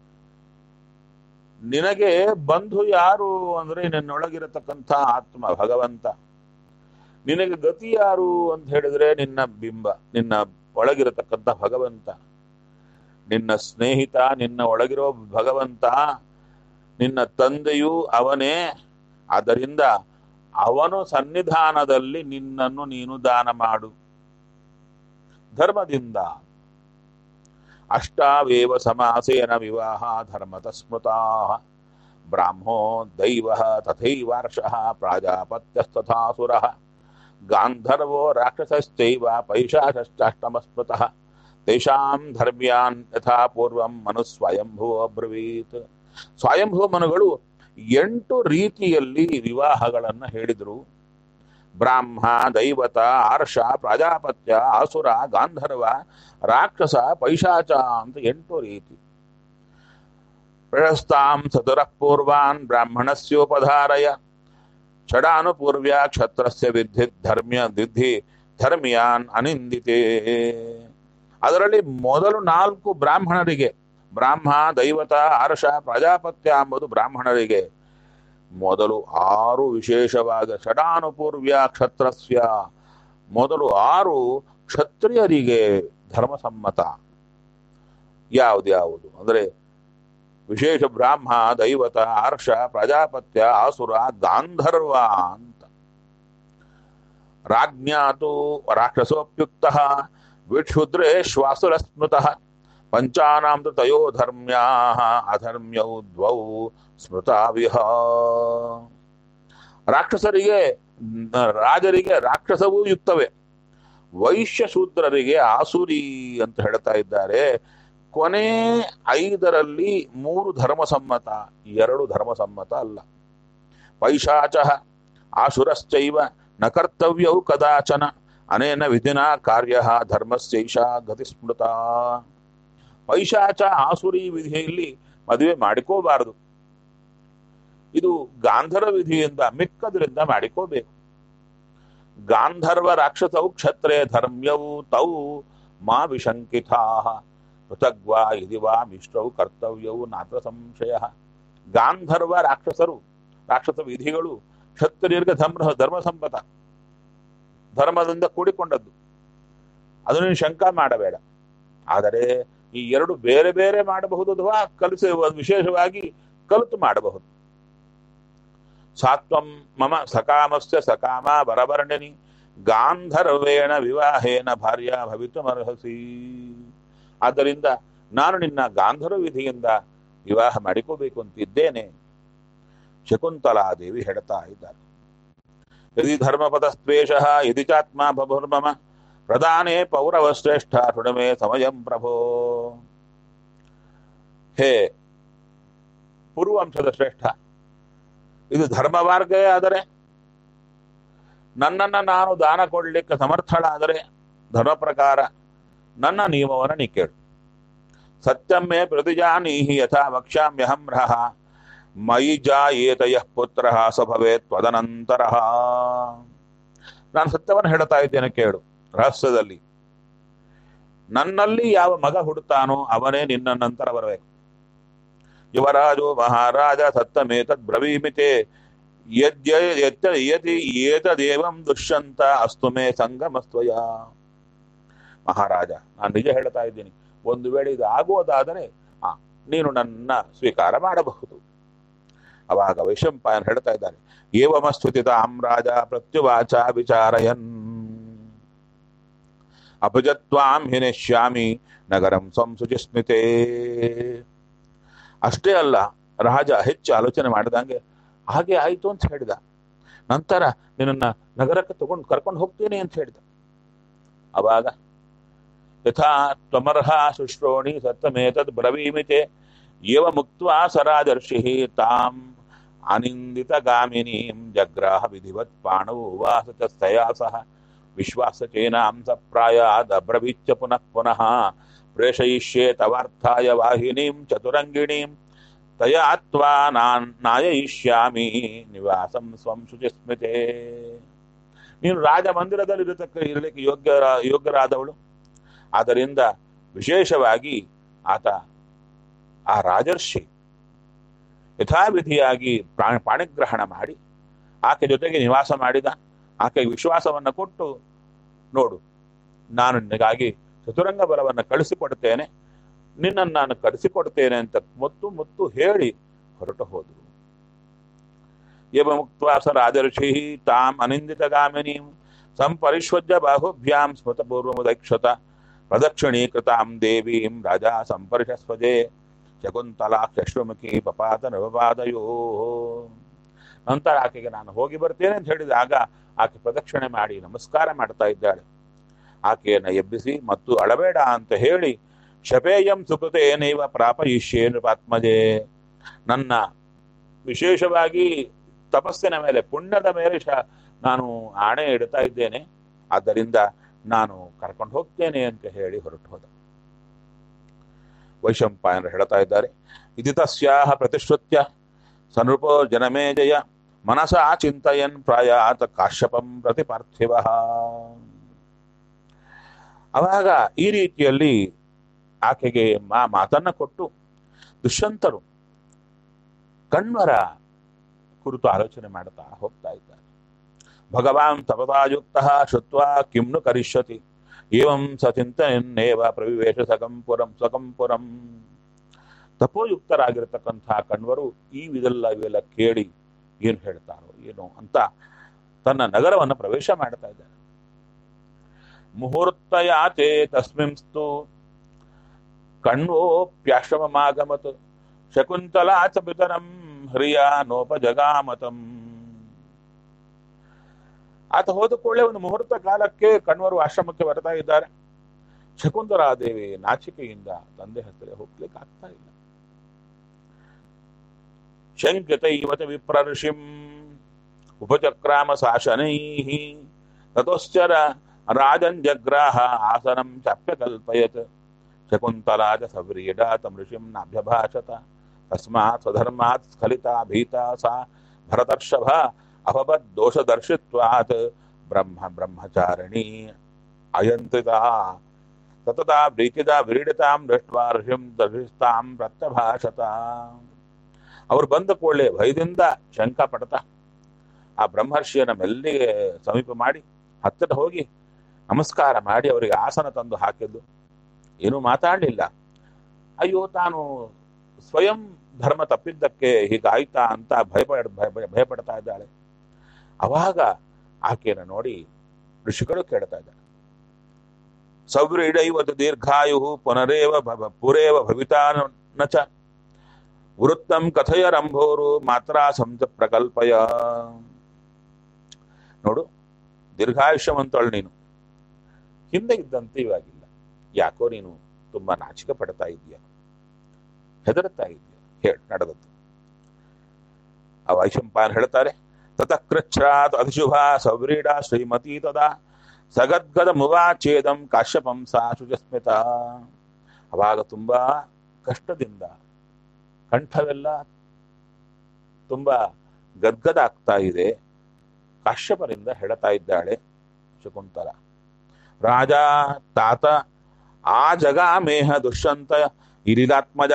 ನಿನಗೆ ಬಂಧು ಯಾರು ಅಂದ್ರೆ ನಿನ್ನೊಳಗಿರತಕ್ಕಂಥ ಆತ್ಮ ಭಗವಂತ ನಿನಗೆ ಗತಿ ಯಾರು ಅಂತ ಹೇಳಿದ್ರೆ ನಿನ್ನ ಬಿಂಬ ನಿನ್ನ ಒಳಗಿರತಕ್ಕಂಥ ಭಗವಂತ ನಿನ್ನ ಸ್ನೇಹಿತ ನಿನ್ನ ಒಳಗಿರೋ ಭಗವಂತ ನಿನ್ನ ತಂದೆಯೂ ಅವನೇ ಆದ್ದರಿಂದ ಅವನು ಸನ್ನಿಧಾನದಲ್ಲಿ ನಿನ್ನನ್ನು ನೀನು ದಾನ ಮಾಡು ಧರ್ಮದಿಂದ ಅಷ್ಟಾವೇವ ಸಮಾಸೇನ ವಿವಾಹ ಧರ್ಮತ ಸ್ಮೃತಾ ಬ್ರಾಹ್ಮೋ ದೈವ ತಥೈವಾರ್ಷಃ ಪ್ರಾಜಾಪತ್ಯಸ್ತಥಾಸುರ ಗಾಂಧರ್ವೋ ರಾಕ್ಷಸಶ್ಚೈವ ಪೈಶಾಶ್ಚಾಷ್ಟಮ ಸ್ಮೃತಃ ತೇಷಾಂ ಧರ್ಮ್ಯಾನ್ ಯಥಾ ಪೂರ್ವಂ ಮನು ಸ್ವಯಂಭುವ ಅಬ್ರವೀತ್ ಸ್ವಯಂಭುವ ಮನುಗಳು ಎಂಟು ರೀತಿಯಲ್ಲಿ ವಿವಾಹಗಳನ್ನು ಹೇಳಿದರು ಬ್ರಾಹ್ಮ ದೈವತ ಆರ್ಷ ಪ್ರಜಾಪತ್ಯ ಆಸುರ ಗಾಂಧರ್ವ ರಾಕ್ಷಸ ಪೈಶಾಚ ಅಂತ ಎಂಟು ರೀತಿ ಪ್ರಶಸ್ತಾಂ ಸತುರಃ ಪೂರ್ವಾನ್ ಬ್ರಾಹ್ಮಣಸ್ಯೋಪಧಾರಯ ಷಡಾನುಪೂರ್ವ್ಯ ಕ್ಷತ್ರಸ್ಯ ವಿದ್ಧಿ ಧರ್ಮ್ಯ ವಿದ್ಧಿ ಧರ್ಮಿಯಾನ್ ಅನಿಂದಿತೆ ಅದರಲ್ಲಿ ಮೊದಲು ನಾಲ್ಕು ಬ್ರಾಹ್ಮಣರಿಗೆ ಬ್ರಾಹ್ಮ ದೈವತ ಆರ್ಷ ಪ್ರಜಾಪತ್ಯ ಎಂಬುದು ಬ್ರಾಹ್ಮಣರಿಗೆ ಮೊದಲು ಆರು ವಿಶೇಷವಾದ ಷಡಾನುಪೂರ್ವ್ಯ ಕ್ಷತ್ರಸ್ಯ ಮೊದಲು ಆರು ಕ್ಷತ್ರಿಯರಿಗೆ ಧರ್ಮಸಮ್ಮತ ಯಾವ್ದ್ಯಾವುದು ಅಂದ್ರೆ ವಿಶೇಷ ಬ್ರಾಹ್ಮ ದೈವತ ಆರ್ಷ ಪ್ರಜಾಪತ್ಯ ಆಸುರ ಗಾಂಧರ್ವ ಅಂತ ರಾಜ್ಞಾತು ರಾಕ್ಷಸೋಪ್ಯುಕ್ತ ವಿಕ್ಷುದ್ರೇ ಶ್ವಾಸುರ ಸ್ಮೃತ ಪಂಚಾನಾಂ ತು ತಯೋ ಧರ್ಮ್ಯಾ ಅಧರ್ಮ್ಯೌ ದ್ವೌ ಸ್ಮೃತಾವಿಹ ರಾಕ್ಷಸರಿಗೆ ರಾಜರಿಗೆ ರಾಕ್ಷಸವೂ ಯುಕ್ತವೇ ವೈಶ್ಯ ಶೂದ್ರರಿಗೆ ಆಸುರಿ ಅಂತ ಹೇಳ್ತಾ ಇದ್ದಾರೆ ಕೊನೆ ಐದರಲ್ಲಿ ಮೂರು ಧರ್ಮಸಮ್ಮತ ಎರಡು ಧರ್ಮಸಮ್ಮತ ಅಲ್ಲ ಪೈಶಾಚ ಆಸುರಶ್ಚೈವ ನ ಕರ್ತವ್ಯವು ಕದಾಚನ ಅನೇನ ವಿಧಿನ ಕಾರ್ಯ ಧರ್ಮಸ್ಯೈಷ ಗತಿಸ್ಮೃತ ಪೈಶಾಚ ಆಸುರಿ ವಿಧಿಯಲ್ಲಿ ಮದುವೆ ಮಾಡಿಕೋಬಾರದು ಇದು ಗಾಂಧರ್ವ ವಿಧಿಯಿಂದ ಮಿಕ್ಕದ್ರಿಂದ ಮಾಡಿಕೋಬೇಕು ಗಾಂಧರ್ವ ರಾಕ್ಷಸೌ ಕ್ಷತ್ರೇ ಧರ್ಮ್ಯವು ತೌ ಮಾ ವಿಶಂಕಿತಾ ಪೃಥಗ್ವಾ ಇದಿ ವಾ ಮಿಶ್ರವು ಕರ್ತವ್ಯವು ನಾತ್ರ ಸಂಶಯ ಗಾಂಧರ್ವ ರಾಕ್ಷಸರು ರಾಕ್ಷಸ ವಿಧಿಗಳು ಕ್ಷತ್ರಿಯರಿಗೆ ಧರ್ಮ ಧರ್ಮ ಸಂಪತ ಧರ್ಮದಿಂದ ಕೂಡಿಕೊಂಡದ್ದು ಅದನ್ನು ಶಂಕ ಮಾಡಬೇಡ ಆದರೆ ಈ ಎರಡು ಬೇರೆ ಬೇರೆ ಮಾಡಬಹುದು ಅಥವಾ ಕಲಿಸಿ ವಿಶೇಷವಾಗಿ ಕಲಿತು ಮಾಡಬಹುದು ಸಾತ್ವಂ ಮಮ ಸಕಾಮಸ್ಯ ಸಕಾಮ ಬರವರ್ಣಿನಿ ಗಾಂಧರ್ವೇಣ ವಿವಾಹೇನ ಭಾರ್ಯ ಭವಿತುಮರ್ಹಸಿ ಆದ್ದರಿಂದ ನಾನು ನಿನ್ನ ಗಾಂಧರ್ವ ವಿಧಿಯಿಂದ ವಿವಾಹ ಮಾಡಿಕೋಬೇಕು ಅಂತಿದ್ದೇನೆ ಶಕುಂತಲಾದೇವಿ ಹೇಳ್ತಾ ಇದ್ದಾರೆ ಯದಿ ಧರ್ಮಪದಸ್ತ್ವೇಷ ಯದಿ ಚಾತ್ಮ ಬಭುರ್ಮಮ ಪ್ರಧಾನೇ ಪೌರವಶ್ರೇಷ್ಠ ಶೃಣಮೇ ಸಮಯಂ ಪ್ರಭೋ ಹೇ ಪೂರ್ವಂಶದ ಶ್ರೇಷ್ಠ ಇದು ಧರ್ಮ ಮಾರ್ಗವೇ ಆದರೆ ನನ್ನನ್ನ ನಾನು ದಾನ ಕೊಡ್ಲಿಕ್ಕೆ ಸಮರ್ಥಳಾದರೆ ಧರ್ಮ ಪ್ರಕಾರ ನನ್ನ ನಿಯಮವನ್ನು ನೀ ಕೇಳು ಸತ್ಯಮ್ಮೆ ಪ್ರತಿಜಾನೀಹಿ ಯಥಾ ವಕ್ಷ್ಯಾಮ್ಯಹಂ ರಹ ಮಯಿ ಜಾಯೇತಯ ಪುತ್ರ ಸ ಭವೇತ್ ತ್ವದನಂತರ ನಾನು ಸತ್ಯವನ್ನು ಹೇಳ್ತಾ ಇದ್ದೇನೆ ಕೇಳು ರಹಸ್ಯದಲ್ಲಿ ನನ್ನಲ್ಲಿ ಯಾವ ಮಗ ಹುಡುತಾನೋ ಅವನೇ ನಿನ್ನ ನಂತರ ಬರಬೇಕು ಯುವರಾಜೋ ಮಹಾರಾಜ ಸತ್ತಮೇತದ್ ಬ್ರವೀಮಿತೆ ಯದ್ಯ ಯತ್ ಯದಿ ಏತದೇವಂ ದುಷ್ಯಂತ ಅಸ್ತು ಮೇ ಸಂಗಮಸ್ತ್ವಯ ಮಹಾರಾಜ ನಾನು ನಿಜ ಹೇಳ್ತಾ ಇದ್ದೀನಿ ಒಂದು ವೇಳೆ ಇದು ಆಗುವುದಾದರೆ ಆ ನೀನು ನನ್ನ ಸ್ವೀಕಾರ ಮಾಡಬಹುದು ಅವಾಗ ವೈಶಂಪಾಯನ್ ಹೇಳ್ತಾ ಇದ್ದಾನೆ ಏವಮಸ್ತುತಿತ ರಾಜ ಪ್ರತ್ಯುವಾಚ ವಿಚಾರಯನ್ ಅಪಜತ್ವಾಂ ಹಿನೆಶ್ಯಾಮಿ ನಗರಂ ಸಂಸುಚಿ ಸ್ಮಿತೆ ಅಷ್ಟೇ ಅಲ್ಲ ರಾಜ ಹೆಚ್ಚು ಆಲೋಚನೆ ಮಾಡಿದಂಗೆ ಹಾಗೆ ಆಯಿತು ಅಂತ ಹೇಳಿದ ನಂತರ ನಿನ್ನನ್ನ ನಗರಕ್ಕೆ ತಗೊಂಡು ಕರ್ಕೊಂಡು ಹೋಗ್ತೀನಿ ಅಂತ ಹೇಳಿದ ಅವಾಗ ಯಥಾ ತ್ವಮರ್ಹ ಶುಶ್ರೋಣಿ ಸತ್ತಮೇತದ್ ಬ್ರವೀಮಿತೆ ಏವ ಮುಕ್ತ್ವಾ ಸರಾಜರ್ಷಿ ತಾಂ ಅನಿಂದಿತ ಗಾಮಿನೀಂ ಜಗ್ರಾಹ ವಿಧಿವತ್ ಪಾಣವು ವಾಸತಸ್ತಯಾ ಸಹ ವಿಶ್ವಾಸಚೇನಾಂ ಸಪ್ರಾಯಾದ್ ಅಬ್ರವೀಚ್ಯ ಪುನಃ ಪುನಃ ಪ್ರೇಷಯಿಷ್ಯೆ ತವಾರ್ಥಾಯ ವಾಹಿನೀಂ ಚತುರಂಗಿಣೀಂ ತಯಾ ತ್ವಾ ನಾನ್ ನಾಯಯಿಷ್ಯಾಮಿ ನಿವಾಸಂ ಸ್ವಂ ಶುಚಿಸ್ಮಿತೆ ನೀನು ರಾಜ ಮಂದಿರದಲ್ಲಿ ಇರತಕ್ಕ ಇರಲಿಕ್ಕೆ ಯೋಗ್ಯ ಯೋಗ್ಯರಾದವಳು ಆದ್ದರಿಂದ ವಿಶೇಷವಾಗಿ ಆತ ಆ ರಾಜರ್ಷಿ ಯಥಾವಿಧಿಯಾಗಿ ಪ್ರಾಣ ಪಾಣಿಗ್ರಹಣ ಮಾಡಿ ಆಕೆ ಜೊತೆಗೆ ನಿವಾಸ ಮಾಡಿದ ಆಕೆಗೆ ವಿಶ್ವಾಸವನ್ನು ಕೊಟ್ಟು ನೋಡು ನಾನು ನಿನಗಾಗಿ ಚತುರಂಗ ಬಲವನ್ನು ಕಳಿಸಿಕೊಡ್ತೇನೆ ನಿನ್ನನ್ನು ನಾನು ಕಳಿಸಿಕೊಡ್ತೇನೆ ಅಂತ ಮುತ್ತು ಮುತ್ತು ಹೇಳಿ ಹೊರಟು ಹೋದರು ಯವ ಮುಕ್ತ ಸ ರಾಜರ್ಷಿ ತಾಂ ಅನಿಂದಿತಗಾಮಿನೀಂ ಸಂಪರಿಷ್ವಜ್ಯ ಬಾಹುಭ್ಯಾಂ ಸ್ಮೃತಪೂರ್ವಮುದಕ್ಷತ ಪ್ರದಕ್ಷಿಣೀಕೃತಾಂ ದೇವೀಂ ರಾಜ ಸಂಪರ್ಷಸ್ವಜೆ ಶಕುಂತಲಾಕ್ಷಶ್ವಮುಖಿ ಪಪಾತ ನವಪಾದಯೋ ನಂತರ ಆಕೆಗೆ ನಾನು ಹೋಗಿ ಬರ್ತೇನೆ ಅಂತ ಹೇಳಿದಾಗ ಆಕೆ ಪ್ರದಕ್ಷಿಣೆ ಮಾಡಿ ನಮಸ್ಕಾರ ಮಾಡ್ತಾ ಇದ್ದಾಳೆ ಆಕೆಯನ್ನು ಎಬ್ಬಿಸಿ ಮತ್ತು ಅಳಬೇಡ ಅಂತ ಹೇಳಿ ಶಪೇಯಂ ಸುಕೃತೇನೈವ ಪ್ರಾಪಯಿಷ್ಯೇ ನೃಪಾತ್ಮಜೆ ನನ್ನ ವಿಶೇಷವಾಗಿ ತಪಸ್ಸಿನ ಮೇಲೆ ಪುಣ್ಯದ ಮೇಲೆ ಶ ನಾನು ಆಣೆ ಇಡ್ತಾ ಇದ್ದೇನೆ ಆದ್ದರಿಂದ ನಾನು ಕರ್ಕೊಂಡು ಹೋಗ್ತೇನೆ ಅಂತ ಹೇಳಿ ಹೊರಟು ಹೋದ ವೈಶಂಪಾಯನರು ಹೇಳ್ತಾ ಇದ್ದಾರೆ ಇತಿ ತಸ್ಯಾಹ ಪ್ರತಿಶ್ರುತ್ಯ ಸನೃಪೋ ಜನಮೇಜಯ ಮನಸ ಚಿಂತಯನ್ ಪ್ರಾಯಾತ ಕಾಶ್ಯಪಂ ಪ್ರತಿ ಪಾರ್ಥಿವ ಅವಾಗ ಈ ರೀತಿಯಲ್ಲಿ ಆಕೆಗೆ ಮಾ ಮಾತನ್ನ ಕೊಟ್ಟು ದುಷ್ಯಂತರು ಕಣ್ವರ ಕುರಿತು ಆಲೋಚನೆ ಮಾಡ್ತಾ ಹೋಗ್ತಾ ಇದ್ದಾರೆ ಭಗವಾನ್ ತಪದಾಯುಕ್ತ ಶುತ್ವಾ ಕಿಮ್ನು ಕರಿಷ್ಯತಿ ಏವಂ ಸ ಚಿಂತನೆಯನ್ನೇವ ಪ್ರವಿವೇಶ ಸಕಂಪುರಂ ಸ್ವಕಂಪುರಂ ತಪೋಯುಕ್ತರಾಗಿರತಕ್ಕಂತಹ ಕಣ್ವರು ಈ ವಿಧೆಲ್ಲ ಇವೆಲ್ಲ ಕೇಳಿ ಏನು ಹೇಳ್ತಾರೋ ಏನು ಅಂತ ತನ್ನ ನಗರವನ್ನು ಪ್ರವೇಶ ಮಾಡ್ತಾ ಇದ್ದಾರೆ ಮುಹೂರ್ತಯಾತೆ ತಸ್ಮಿಂಸ್ತು ಕಣ್ವೋಪ್ಯಾಶ್ರಮಮಾಗಮತ್ ಶಕುಂತಲಾ ಚ ಪಿತರಂ ಹ್ರಿಯ ನೋಪಜಗಾಮತಂ ಆತ ಹೋದ ಕೂಡಲೇ ಒಂದು ಮುಹೂರ್ತ ಕಾಲಕ್ಕೆ ಕಣ್ವರು ಆಶ್ರಮಕ್ಕೆ ಬರ್ತಾ ಇದ್ದಾರೆ ಶಕುಂತಲಾದೇವಿ ನಾಚಿಕೆಯಿಂದ ತಂದೆ ಹತ್ತಿರ ಹೋಗ್ಲಿಕ್ಕೆ ಆಗ್ತಾ ಇಲ್ಲ ಶಂಕಿತ ಇವತ ವಿಪ್ರ ಋಷಿಂ ಉಪಚಕ್ರಾಮ ಶಾಸನೈ ತತೋಶ್ಚರ ರಾಜನ್ ಜಗ್ರಾಹ ಆಸನಂ ಚಾಪ್ಯ ಕಲ್ಪಯತ್ ಶಕುಂತಲಾ ಚ ಸವ್ರೀಡಾತ ಋಷಿಂ ನಾಭ್ಯಭಾಷತ ತಸ್ಮಾತ್ ಸ್ವಧರ್ಮಾತ್ ಸ್ಖಲಿತಾ ಭೀತಾ ಸಾ ಭರತರ್ಷಭ ಅಭವದ್ ದೋಷದರ್ಶಿತ್ವಾತ್ ಬ್ರಹ್ಮ ಬ್ರಹ್ಮಚಾರಿಣಿ ಅಯಂತ್ರಿತಾ ಸತತ ಪ್ರೀತಿದ ವಿರೀಡಿತಾಂ ದೃಷ್ಟ್ವಾ ಋಷಿಂ ದರ್ಶಿಸ್ತಾಂ ಪ್ರತ್ಯಭಾಷತ ಅವ್ರು ಬಂದ ಕೂಡಲೇ ಭಯದಿಂದ ಶಂಕ ಪಡ್ತಾ ಆ ಬ್ರಹ್ಮರ್ಷಿಯನ್ನ ಮೆಲ್ಲಿಗೆ ಸಮೀಪ ಮಾಡಿ ಹತ್ತಿರ ಹೋಗಿ ನಮಸ್ಕಾರ ಮಾಡಿ ಅವರಿಗೆ ಆಸನ ತಂದು ಹಾಕಿದ್ದು ಏನೂ ಮಾತಾಡಲಿಲ್ಲ ಅಯ್ಯೋ ತಾನು ಸ್ವಯಂ ಧರ್ಮ ತಪ್ಪಿದ್ದಕ್ಕೆ ಹೀಗಾಯ್ತಾ ಅಂತ ಭಯಪಡ ಭಯ ಭಯಪಡ್ತಾ ಇದ್ದಾಳೆ ಅವಾಗ ಆಕೆಯನ್ನು ನೋಡಿ ಋಷಿಗಳು ಕೇಳ್ತಾ ಇದ್ದಾರೆ ಸವ್ರೀಡೈವತು ದೀರ್ಘಾಯು ಪುನರೇವ ಭವ ಪುರೇವ ಭವಿತಾ ನ ಚ ವೃತ್ತಂ ಕಥಯ ರಂಭೋರು ಮಾತ್ರ ಸಂತ ಪ್ರಕಲ್ಪಯ ನೋಡು ದೀರ್ಘಾಯುಷ್ಯವಂತಳು ನೀನು ಹಿಂದೆ ಇದ್ದಂತೆ ಇವಾಗಿಲ್ಲ ಯಾಕೋ ನೀನು ತುಂಬಾ ನಾಚಿಕೆ ಪಡ್ತಾ ಇದೀಯ ಹೆದರ್ತಾ ಇದೆಯಾ ಹೇಳಿ ನಡೆದದ್ದು ಆ ವೈಶಂಪಾಯನ್ ಹೇಳ್ತಾರೆ ತತಃಕೃಚ್ಛ್ರಾತ್ ಅಧಿಶುಭ ಸವ್ರೀಡ ಶ್ರೀಮತಿ ತದಾ ಸಗದ್ಗದ ಮುವಾಚೇದಂ ಕಾಶ್ಯಪಂ ಸಾ ಶುಚಸ್ಮಿತ ಅವಾಗ ತುಂಬಾ ಕಷ್ಟದಿಂದ ಕಂಠವೆಲ್ಲ ತುಂಬಾ ಗದ್ಗದ ಆಗ್ತಾ ಇದೆ ಕಾಶ್ಯಪರಿಂದ ಹೇಳ್ತಾ ಇದ್ದಾಳೆ ಶಕುಂತಲ ರಾಜ ತಾತ ಆ ಜಗಾಮೇಹ ದುಷ್ಯಂತ ಇರಿದಾತ್ಮಜ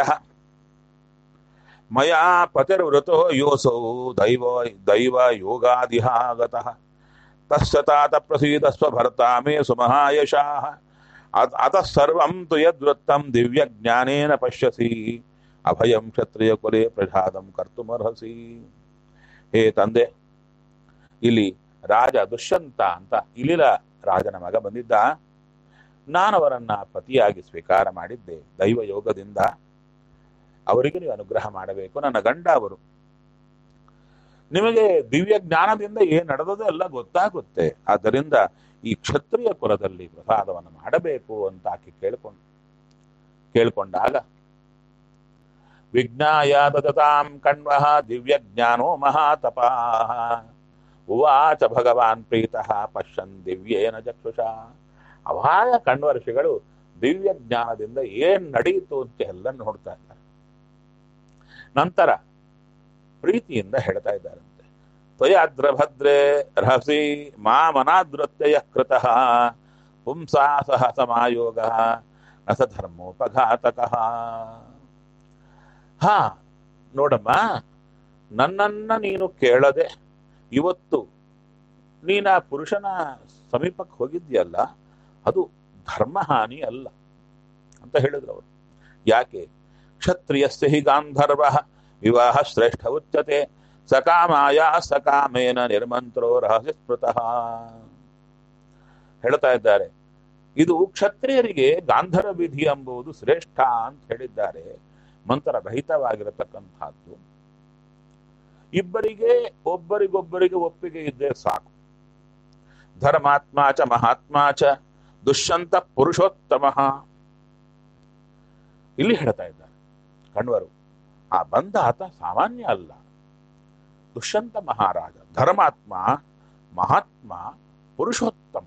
ಮಯಾ ಪತಿರ್ವೃತೋ ಯೋಸೌ ದೈವ ದೈವ ಯೋಗಾದಿಹಾಗತಃ ತಸ್ಯ ತಾತ ಪ್ರಸೀದ ಸ್ವಭರ್ತಾ ಮೇ ಸುಮಹಾಯಶಾಃ ಅತ- ಅತಃ ಸರ್ವಂ ತು ಯದ್ವೃತ್ತಂ ದಿವ್ಯ ಜ್ಞಾನೇನ ಪಶ್ಯಸಿ ಅಭಯಂ ಕ್ಷತ್ರಿಯ ಕುಲೆ ಪ್ರಸಾದಂ ಕರ್ತುಮರ್ಹಸಿ ಹೇ ತಂದೆ ಇಲ್ಲಿ ರಾಜ ದುಷ್ಯಂತ ಅಂತ ಇಲಿಲ ರಾಜನ ಮಗ ಬಂದಿದ್ದ ನಾನವರನ್ನ ಪತಿಯಾಗಿ ಸ್ವೀಕಾರ ಮಾಡಿದ್ದೆ ದೈವ ಯೋಗದಿಂದ ಅವರಿಗೆ ನೀವು ಅನುಗ್ರಹ ಮಾಡಬೇಕು ನನ್ನ ಗಂಡ ಅವರು ನಿಮಗೆ ದಿವ್ಯ ಜ್ಞಾನದಿಂದ ಏನ್ ನಡೆದದೋ ಎಲ್ಲ ಗೊತ್ತಾಗುತ್ತೆ ಆದ್ದರಿಂದ ಈ ಕ್ಷತ್ರಿಯ ಕುಲದಲ್ಲಿ ಪ್ರಸಾದವನ್ನು ಮಾಡಬೇಕು ಅಂತ ಆಕೆ ಕೇಳ್ಕೊಂಡು ಕೇಳ್ಕೊಂಡಾಗ ವಿಜ್ಞಾಯ ದತಾಂ ಕಣ್ವಃ ದಿವ್ಯ ಜ್ಞಾನೋ ಮಹಾತಪ ಉವಾಚ ಭಗವಾನ್ ಪ್ರೀತಃ ಪಶ್ಯನ್ ದಿವ್ಯೇನ ಚಕ್ಷುಷ ಅವಾಯ ಕಣ್ವರ್ಷಿಗಳು ದಿವ್ಯ ಜ್ಞಾನದಿಂದ ಏನ್ ನಡೆಯಿತು ಅಂತ ಎಲ್ಲ ನೋಡ್ತಾ ಇದ್ದಾರೆ ನಂತರ ಪ್ರೀತಿಯಿಂದ ಹೇಳ್ತಾ ಇದ್ದಾರಂತೆ ತ್ವಯಾದ್ರ ಭದ್ರೇ ರಹಸಿ ಮಾಮನಾದೃತ್ಯಯ ಕೃತಃ ಪುಂಸಾ ಸಹ ಸಮಾಯೋಗ ರಸ ಧರ್ಮೋಪಘಾತಕ ಹಾ ನೋಡಮ್ಮ ನನ್ನನ್ನ ನೀನು ಕೇಳದೆ ಇವತ್ತು ನೀನ ಪುರುಷನ ಸಮೀಪಕ್ಕೆ ಹೋಗಿದ್ಯಲ್ಲ ಅದು ಧರ್ಮಹಾನಿ ಅಲ್ಲ ಅಂತ ಹೇಳಿದ್ರು ಅವರು ಯಾಕೆ ಕ್ಷತ್ರಿಯಸ್ಯ ಹಿ ಗಾಂಧರ್ವ ವಿವಾಹ ಶ್ರೇಷ್ಠ ಉಚ್ಯತೆ ಸಕಾಮಾಯ ಸಕಾಮೇನ ನಿರ್ಮಂತ್ರೋ ರಹಸ್ಯ ಸ್ಮೃತಃ ಹೇಳ್ತಾ ಇದ್ದಾರೆ ಇದು ಕ್ಷತ್ರಿಯರಿಗೆ ಗಾಂಧರ್ವ ವಿಧಿ ಎಂಬುದು ಶ್ರೇಷ್ಠ ಅಂತ ಹೇಳಿದ್ದಾರೆ ಮಂತ್ರ ರಹಿತವಾಗಿರತಕ್ಕಂಥದ್ದು ಇಬ್ಬರಿಗೆ ಒಬ್ಬರಿಗೊಬ್ಬರಿಗೆ ಒಪ್ಪಿಗೆ ಇದ್ದೇ ಸಾಕು ಧರ್ಮಾತ್ಮ ಚ ಮಹಾತ್ಮ ಚ ದುಷ್ಯಂತ ಪುರುಷೋತ್ತಮ ಇಲ್ಲಿ ಹೇಳ್ತಾ ಇದ್ದಾರೆ ಕಣ್ವರು ಆ ಬಂದ ಆತ ಸಾಮಾನ್ಯ ಅಲ್ಲ ದುಷ್ಯಂತ ಮಹಾರಾಜ ಧರ್ಮಾತ್ಮ ಮಹಾತ್ಮ ಪುರುಷೋತ್ತಮ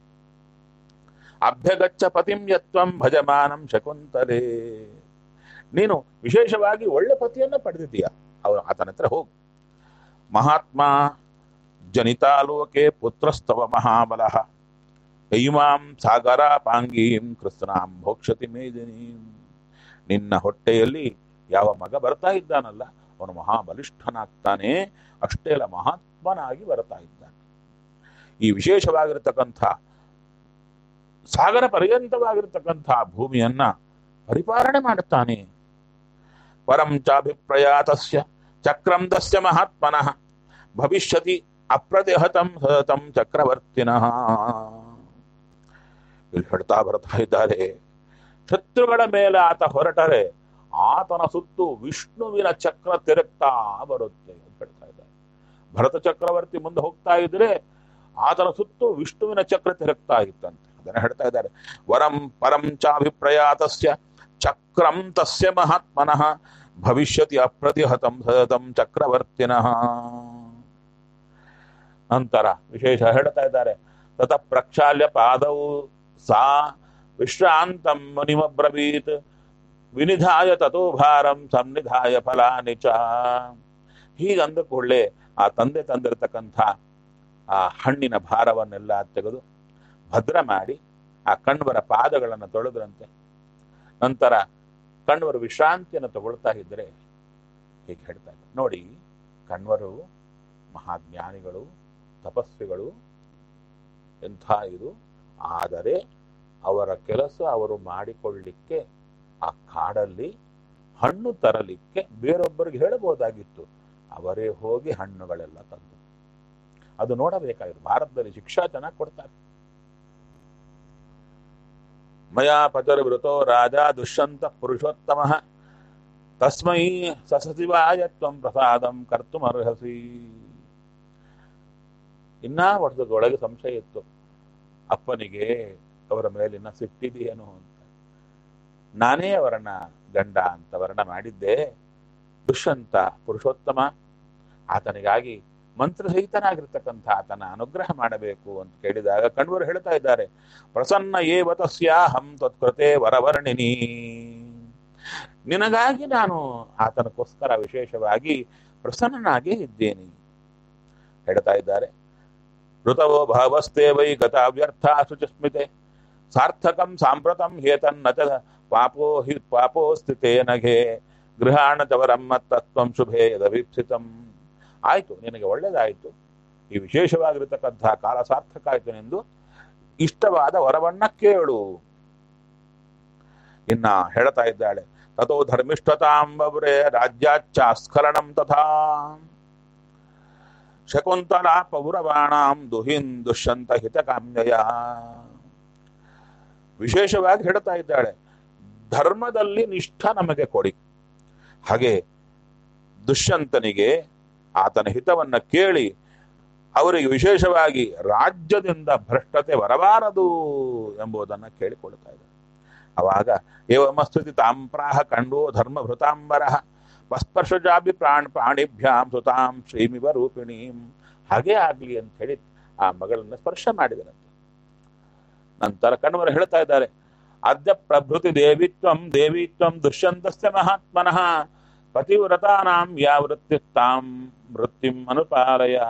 ಅಭ್ಯಗಚ್ಚ ಪತಿಂ ಯತ್ವಂ ಭಜಮಾನಂ ಶಕುಂತಲೇ ನೀನು ವಿಶೇಷವಾಗಿ ಒಳ್ಳೆ ಪತಿಯನ್ನ ಪಡೆದಿದ್ದೀಯ ಅವನು ಆತನ ಹತ್ರ ಹೋಗು ಮಹಾತ್ಮ ಜನಿತಾಲೋಕೆ ಪುತ್ರಸ್ತವ ಮಹಾಬಲ ಇಮಾಂ ಸಾಗರ ಪಾಂಗೀಂ ಕೃಷ್ಣಾಂ ಭೋಕ್ಷತಿ ಮೇದಿನೀಂ ನಿನ್ನ ಹೊಟ್ಟೆಯಲ್ಲಿ ಯಾವ ಮಗ ಬರ್ತಾ ಇದ್ದಾನಲ್ಲ ಅವನು ಮಹಾಬಲಿಷ್ಠನಾಗ್ತಾನೆ ಅಷ್ಟೇ ಅಲ್ಲ ಮಹಾತ್ಮನಾಗಿ ಬರ್ತಾ ಇದ್ದಾನೆ ಈ ವಿಶೇಷವಾಗಿರತಕ್ಕಂಥ ಸಾಗರ ಪರ್ಯಂತವಾಗಿರತಕ್ಕಂಥ ಭೂಮಿಯನ್ನ ಪರಿಪಾಲನೆ ಮಾಡುತ್ತಾನೆ ಪರಂ ಚಾಭಿಪ್ರಯಾತಸ್ಯ ಚಕ್ರಂ ದಸ್ಯ ಮಹಾತ್ಮನಃ ಭವಿಷ್ಯತಿ ಅಪ್ರತಿಹತಂ ಸತತಂ ಚಕ್ರವರ್ತಿನಃ ಇಲ್ಲಿ ಹೇಳ್ತಾ ಬರ್ತಾ ಇದ್ದಾರೆ ಶತ್ರುಗಳ ಮೇಲೆ ಆತ ಹೊರಟರೆ ಆತನ ಸುತ್ತು ವಿಷ್ಣುವಿನ ಚಕ್ರ ತಿರುಗ್ತಾ ಬರುತ್ತೆ ಅಂತ ಹೇಳ್ತಾ ಇದ್ದಾರೆ ಭರತ ಚಕ್ರವರ್ತಿ ಮುಂದೆ ಹೋಗ್ತಾ ಇದ್ರೆ ಆತನ ಸುತ್ತು ವಿಷ್ಣುವಿನ ಚಕ್ರ ತಿರುಗ್ತಾ ಇತ್ತಂತೆ ಅದನ್ನ ಹೇಳ್ತಾ ಇದ್ದಾರೆ ವರಂ ಪರಂ ಚಾಭಿಪ್ರಯಾತಸ್ಯ ಚಕ್ರಂ ತಸ್ಯ ಮಹಾತ್ಮನಃ ಭವಿಷ್ಯತಿ ಅಪ್ರತಿಹತಂ ಸತತಂ ಚಕ್ರವರ್ತಿನಃ ನಂತರ ವಿಶೇಷ ಹೇಳ್ತಾ ಇದ್ದಾರೆ ತತ ಪ್ರಕ್ಷಾಲ್ಯ ಪಾದವು ಸಾ ವಿಶ್ರಾಂತಂ ಮುನಿಮಬ್ರವೀತ್ ವಿನಿಧಾಯ ತಥೋ ಭಾರಂ ಸಂನಿಧಾಯ ಫಲಾನಿ ಚ ಹೀಗಂದ ಕೂಡಲೇ ಆ ತಂದೆ ತಂದಿರತಕ್ಕಂಥ ಆ ಹಣ್ಣಿನ ಭಾರವನ್ನೆಲ್ಲ ತೆಗೆದು ಭದ್ರ ಮಾಡಿ ಆ ಕಣ್ವರ ಪಾದಗಳನ್ನು ತೊಳೆದ್ರಂತೆ ನಂತರ ಕಣ್ವರು ವಿಶ್ರಾಂತಿಯನ್ನು ತಗೊಳ್ತಾ ಇದ್ರೆ ಹೀಗೆ ಹೇಳ್ತಾ ಇದ್ದಾರೆ ನೋಡಿ ಕಣ್ವರು ಮಹಾಜ್ಞಾನಿಗಳು ತಪಸ್ವಿಗಳು ಎಂಥ ಇದು ಆದರೆ ಅವರ ಕೆಲಸ ಅವರು ಮಾಡಿಕೊಳ್ಳಿಕ್ಕೆ ಆ ಕಾಡಲ್ಲಿ ಹಣ್ಣು ತರಲಿಕ್ಕೆ ಬೇರೊಬ್ಬರಿಗೆ ಹೇಳಬಹುದಾಗಿತ್ತು ಅವರೇ ಹೋಗಿ ಹಣ್ಣುಗಳೆಲ್ಲ ತಂದು ಅದು ನೋಡಬೇಕಾಗಿತ್ತು ಭಾರತದಲ್ಲಿ ಶಿಕ್ಷಾ ಚೆನ್ನಾಗಿ ಕೊಡ್ತಾರೆ ಮಯಾ ಪತರ್ವೃತೋ ರಾಜ ದುಷ್ಯಂತ ಪುರುಷೋತ್ತಮ ತಸ್ಮೈ ಸಸತಿವಾಯ ತ್ವಂ ಪ್ರಸಾದಂ ಕರ್ತುಂ ಅರ್ಹಸಿ ಇನ್ನ ವರ್ಷದೊಳಗೆ ಸಂಶಯ ಇತ್ತು ಅಪ್ಪನಿಗೆ ಅವರ ಮೇಲಿನ ಸಿಟ್ಟಿದೆಯೇನು ಅಂತ ನಾನೇ ಅವರನ್ನ ಗಂಡ ಅಂತ ವರ್ಣ ಮಾಡಿದ್ದೆ ದುಷ್ಯಂತ ಪುರುಷೋತ್ತಮ ಆತನಿಗಾಗಿ ಮಂತ್ರಸಹಿತನಾಗಿರ್ತಕ್ಕಂಥ ಆತನ ಅನುಗ್ರಹ ಮಾಡಬೇಕು ಅಂತ ಕೇಳಿದಾಗ ಕಣ್ವರು ಹೇಳ್ತಾ ಇದ್ದಾರೆ ಪ್ರಸನ್ನ ಏವ ತಸ್ಯಾಹಂ ತತ್ಕೃತೆ ವರವರ್ಣಿನಿ ನಿನಗಾಗಿ ನಾನು ಆತನಕ್ಕೋಸ್ಕರ ವಿಶೇಷವಾಗಿ ಪ್ರಸನ್ನನಾಗೇ ಇದ್ದೇನೆ ಹೇಳ್ತಾ ಇದ್ದಾರೆ ಋತವೋ ಭಾವಸ್ತೆ ವೈ ಗತ ವ್ಯರ್ಥ ಶುಚಿಸ್ಮಿತೆ ಸಾರ್ಥಕಂ ಸಾಂಪ್ರತಂ ಹೇತನ್ನ ಚ ಪಾಪೋ ಹಿ ಪಾಪೋ ಸ್ಥಿತೇ ನಘೆ ಗೃಹಾಣ ಚವರಂ ಮತ್ತತ್ವಂ ಶುಭೇ ಯದಭೀಪ್ಸಿತಂ ಆಯ್ತು ನಿನಗೆ ಒಳ್ಳೇದಾಯ್ತು ಈ ವಿಶೇಷವಾಗಿರತಕ್ಕಂತಹ ಕಾಲ ಸಾರ್ಥಕ ಆಯ್ತು ನಿಂದು ಇಷ್ಟವಾದ ವರವನ್ನ ಕೇಳು ಇನ್ನ ಹೇಳ್ತಾ ಇದ್ದಾಳೆ ತಥೋ ಧರ್ಮಿಷ್ಠತಾಂಬವ್ರೆ ರಾಜ್ಯಾಚ್ಚ ಸ್ಖಲನಂ ತಥಾ ಶಕುಂತಲಾ ಪೌರವಾಣಾಂ ದುಹಿನ್ ದುಷ್ಯಂತ ಹಿತಕಾಮ್ಯಯ ವಿಶೇಷವಾಗಿ ಹೇಳ್ತಾ ಇದ್ದಾಳೆ ಧರ್ಮದಲ್ಲಿ ನಿಷ್ಠ ನಮಗೆ ಕೊಡಿ ಹಾಗೆ ದುಷ್ಯಂತನಿಗೆ ಆತನ ಹಿತವನ್ನ ಕೇಳಿ ಅವರಿಗೆ ವಿಶೇಷವಾಗಿ ರಾಜ್ಯದಿಂದ ಭ್ರಷ್ಟತೆ ಬರಬಾರದು ಎಂಬುದನ್ನ ಕೇಳಿಕೊಳ್ತಾ ಇದ್ದಾರೆ ಅವಾಗ ಏವಮಸ್ತುತಿ ತಾಂಪ್ರಾಹ ಕಂಡೋ ಧರ್ಮಭೃತಾಂಬರ ವಸ್ಪರ್ಶಜಾಭಿ ಪ್ರಾಣ ಪ್ರಾಣಿಭ್ಯಾಂ ಸುತಾಂ ಶ್ರೀಮಿವ ರೂಪಿಣೀಂ ಹಾಗೇ ಆಗ್ಲಿ ಅಂತ ಹೇಳಿ ಆ ಮಗಳನ್ನ ಸ್ಪರ್ಶ ಮಾಡಿದರಂತೆ ನಂತರ ಕಣ್ವರು ಹೇಳ್ತಾ ಇದ್ದಾರೆ ಅದ್ಯ ಪ್ರಭೃತಿ ದೇವಿತ್ವಂ ದೇವಿತ್ವಂ ದುಷ್ಯಂತಸ್ಯ ಮಹಾತ್ಮನಃ ಪತಿವ್ರತಾನಾಂ ಯಾ ವೃತ್ತಿಸ್ತಾಂ ವೃತ್ತಿಂ ಅನುಪಾಲಯ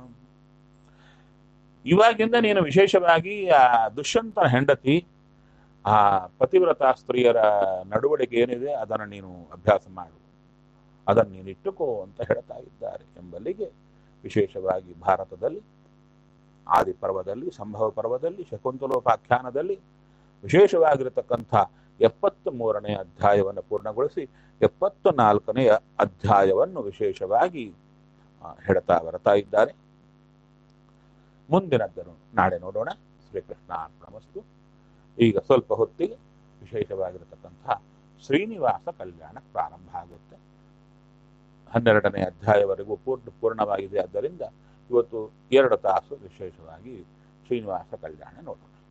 ಇವಾಗಿಂದ ನೀನು ವಿಶೇಷವಾಗಿ ಆ ದುಷ್ಯಂತನ ಹೆಂಡತಿ ಆ ಪತಿವ್ರತ ಸ್ತ್ರೀಯರ ನಡವಳಿಕೆ ಏನಿದೆ ಅದನ್ನು ನೀನು ಅಭ್ಯಾಸ ಮಾಡು ಅದನ್ನು ನೀನು ಇಟ್ಟುಕೋ ಅಂತ ಹೇಳ್ತಾ ಇದ್ದಾರೆ ಎಂಬಲ್ಲಿಗೆ ವಿಶೇಷವಾಗಿ ಭಾರತದಲ್ಲಿ ಆದಿ ಪರ್ವದಲ್ಲಿ ಸಂಭವ ಪರ್ವದಲ್ಲಿ ಶಕುಂತಲೋಪಾಖ್ಯಾನದಲ್ಲಿ ವಿಶೇಷವಾಗಿರತಕ್ಕಂಥ ಎಪ್ಪತ್ತು ಮೂರನೇ ಅಧ್ಯಾಯವನ್ನು ಪೂರ್ಣಗೊಳಿಸಿ ಎಪ್ಪತ್ತು ನಾಲ್ಕನೆಯ ಅಧ್ಯಾಯವನ್ನು ವಿಶೇಷವಾಗಿ ಆ, ಹೇಳ್ತಾ ಬರ್ತಾ ಇದ್ದಾರೆ ಮುಂದಿನದ್ದನ್ನು ನಾಳೆ ನೋಡೋಣ ಶ್ರೀಕೃಷ್ಣ ಅರ್ಪಣಮಸ್ತು ಈಗ ಸ್ವಲ್ಪ ಹೊತ್ತಿಗೆ ವಿಶೇಷವಾಗಿರತಕ್ಕಂತಹ ಶ್ರೀನಿವಾಸ ಕಲ್ಯಾಣ ಪ್ರಾರಂಭ ಆಗುತ್ತೆ ಹನ್ನೆರಡನೇ ಅಧ್ಯಾಯವರೆಗೂ ಪೂರ್ಣ ಪೂರ್ಣವಾಗಿದೆ ಆದ್ದರಿಂದ ಇವತ್ತು ಎರಡು ತಾಸು ವಿಶೇಷವಾಗಿ ಶ್ರೀನಿವಾಸ ಕಲ್ಯಾಣ ನೋಡೋಣ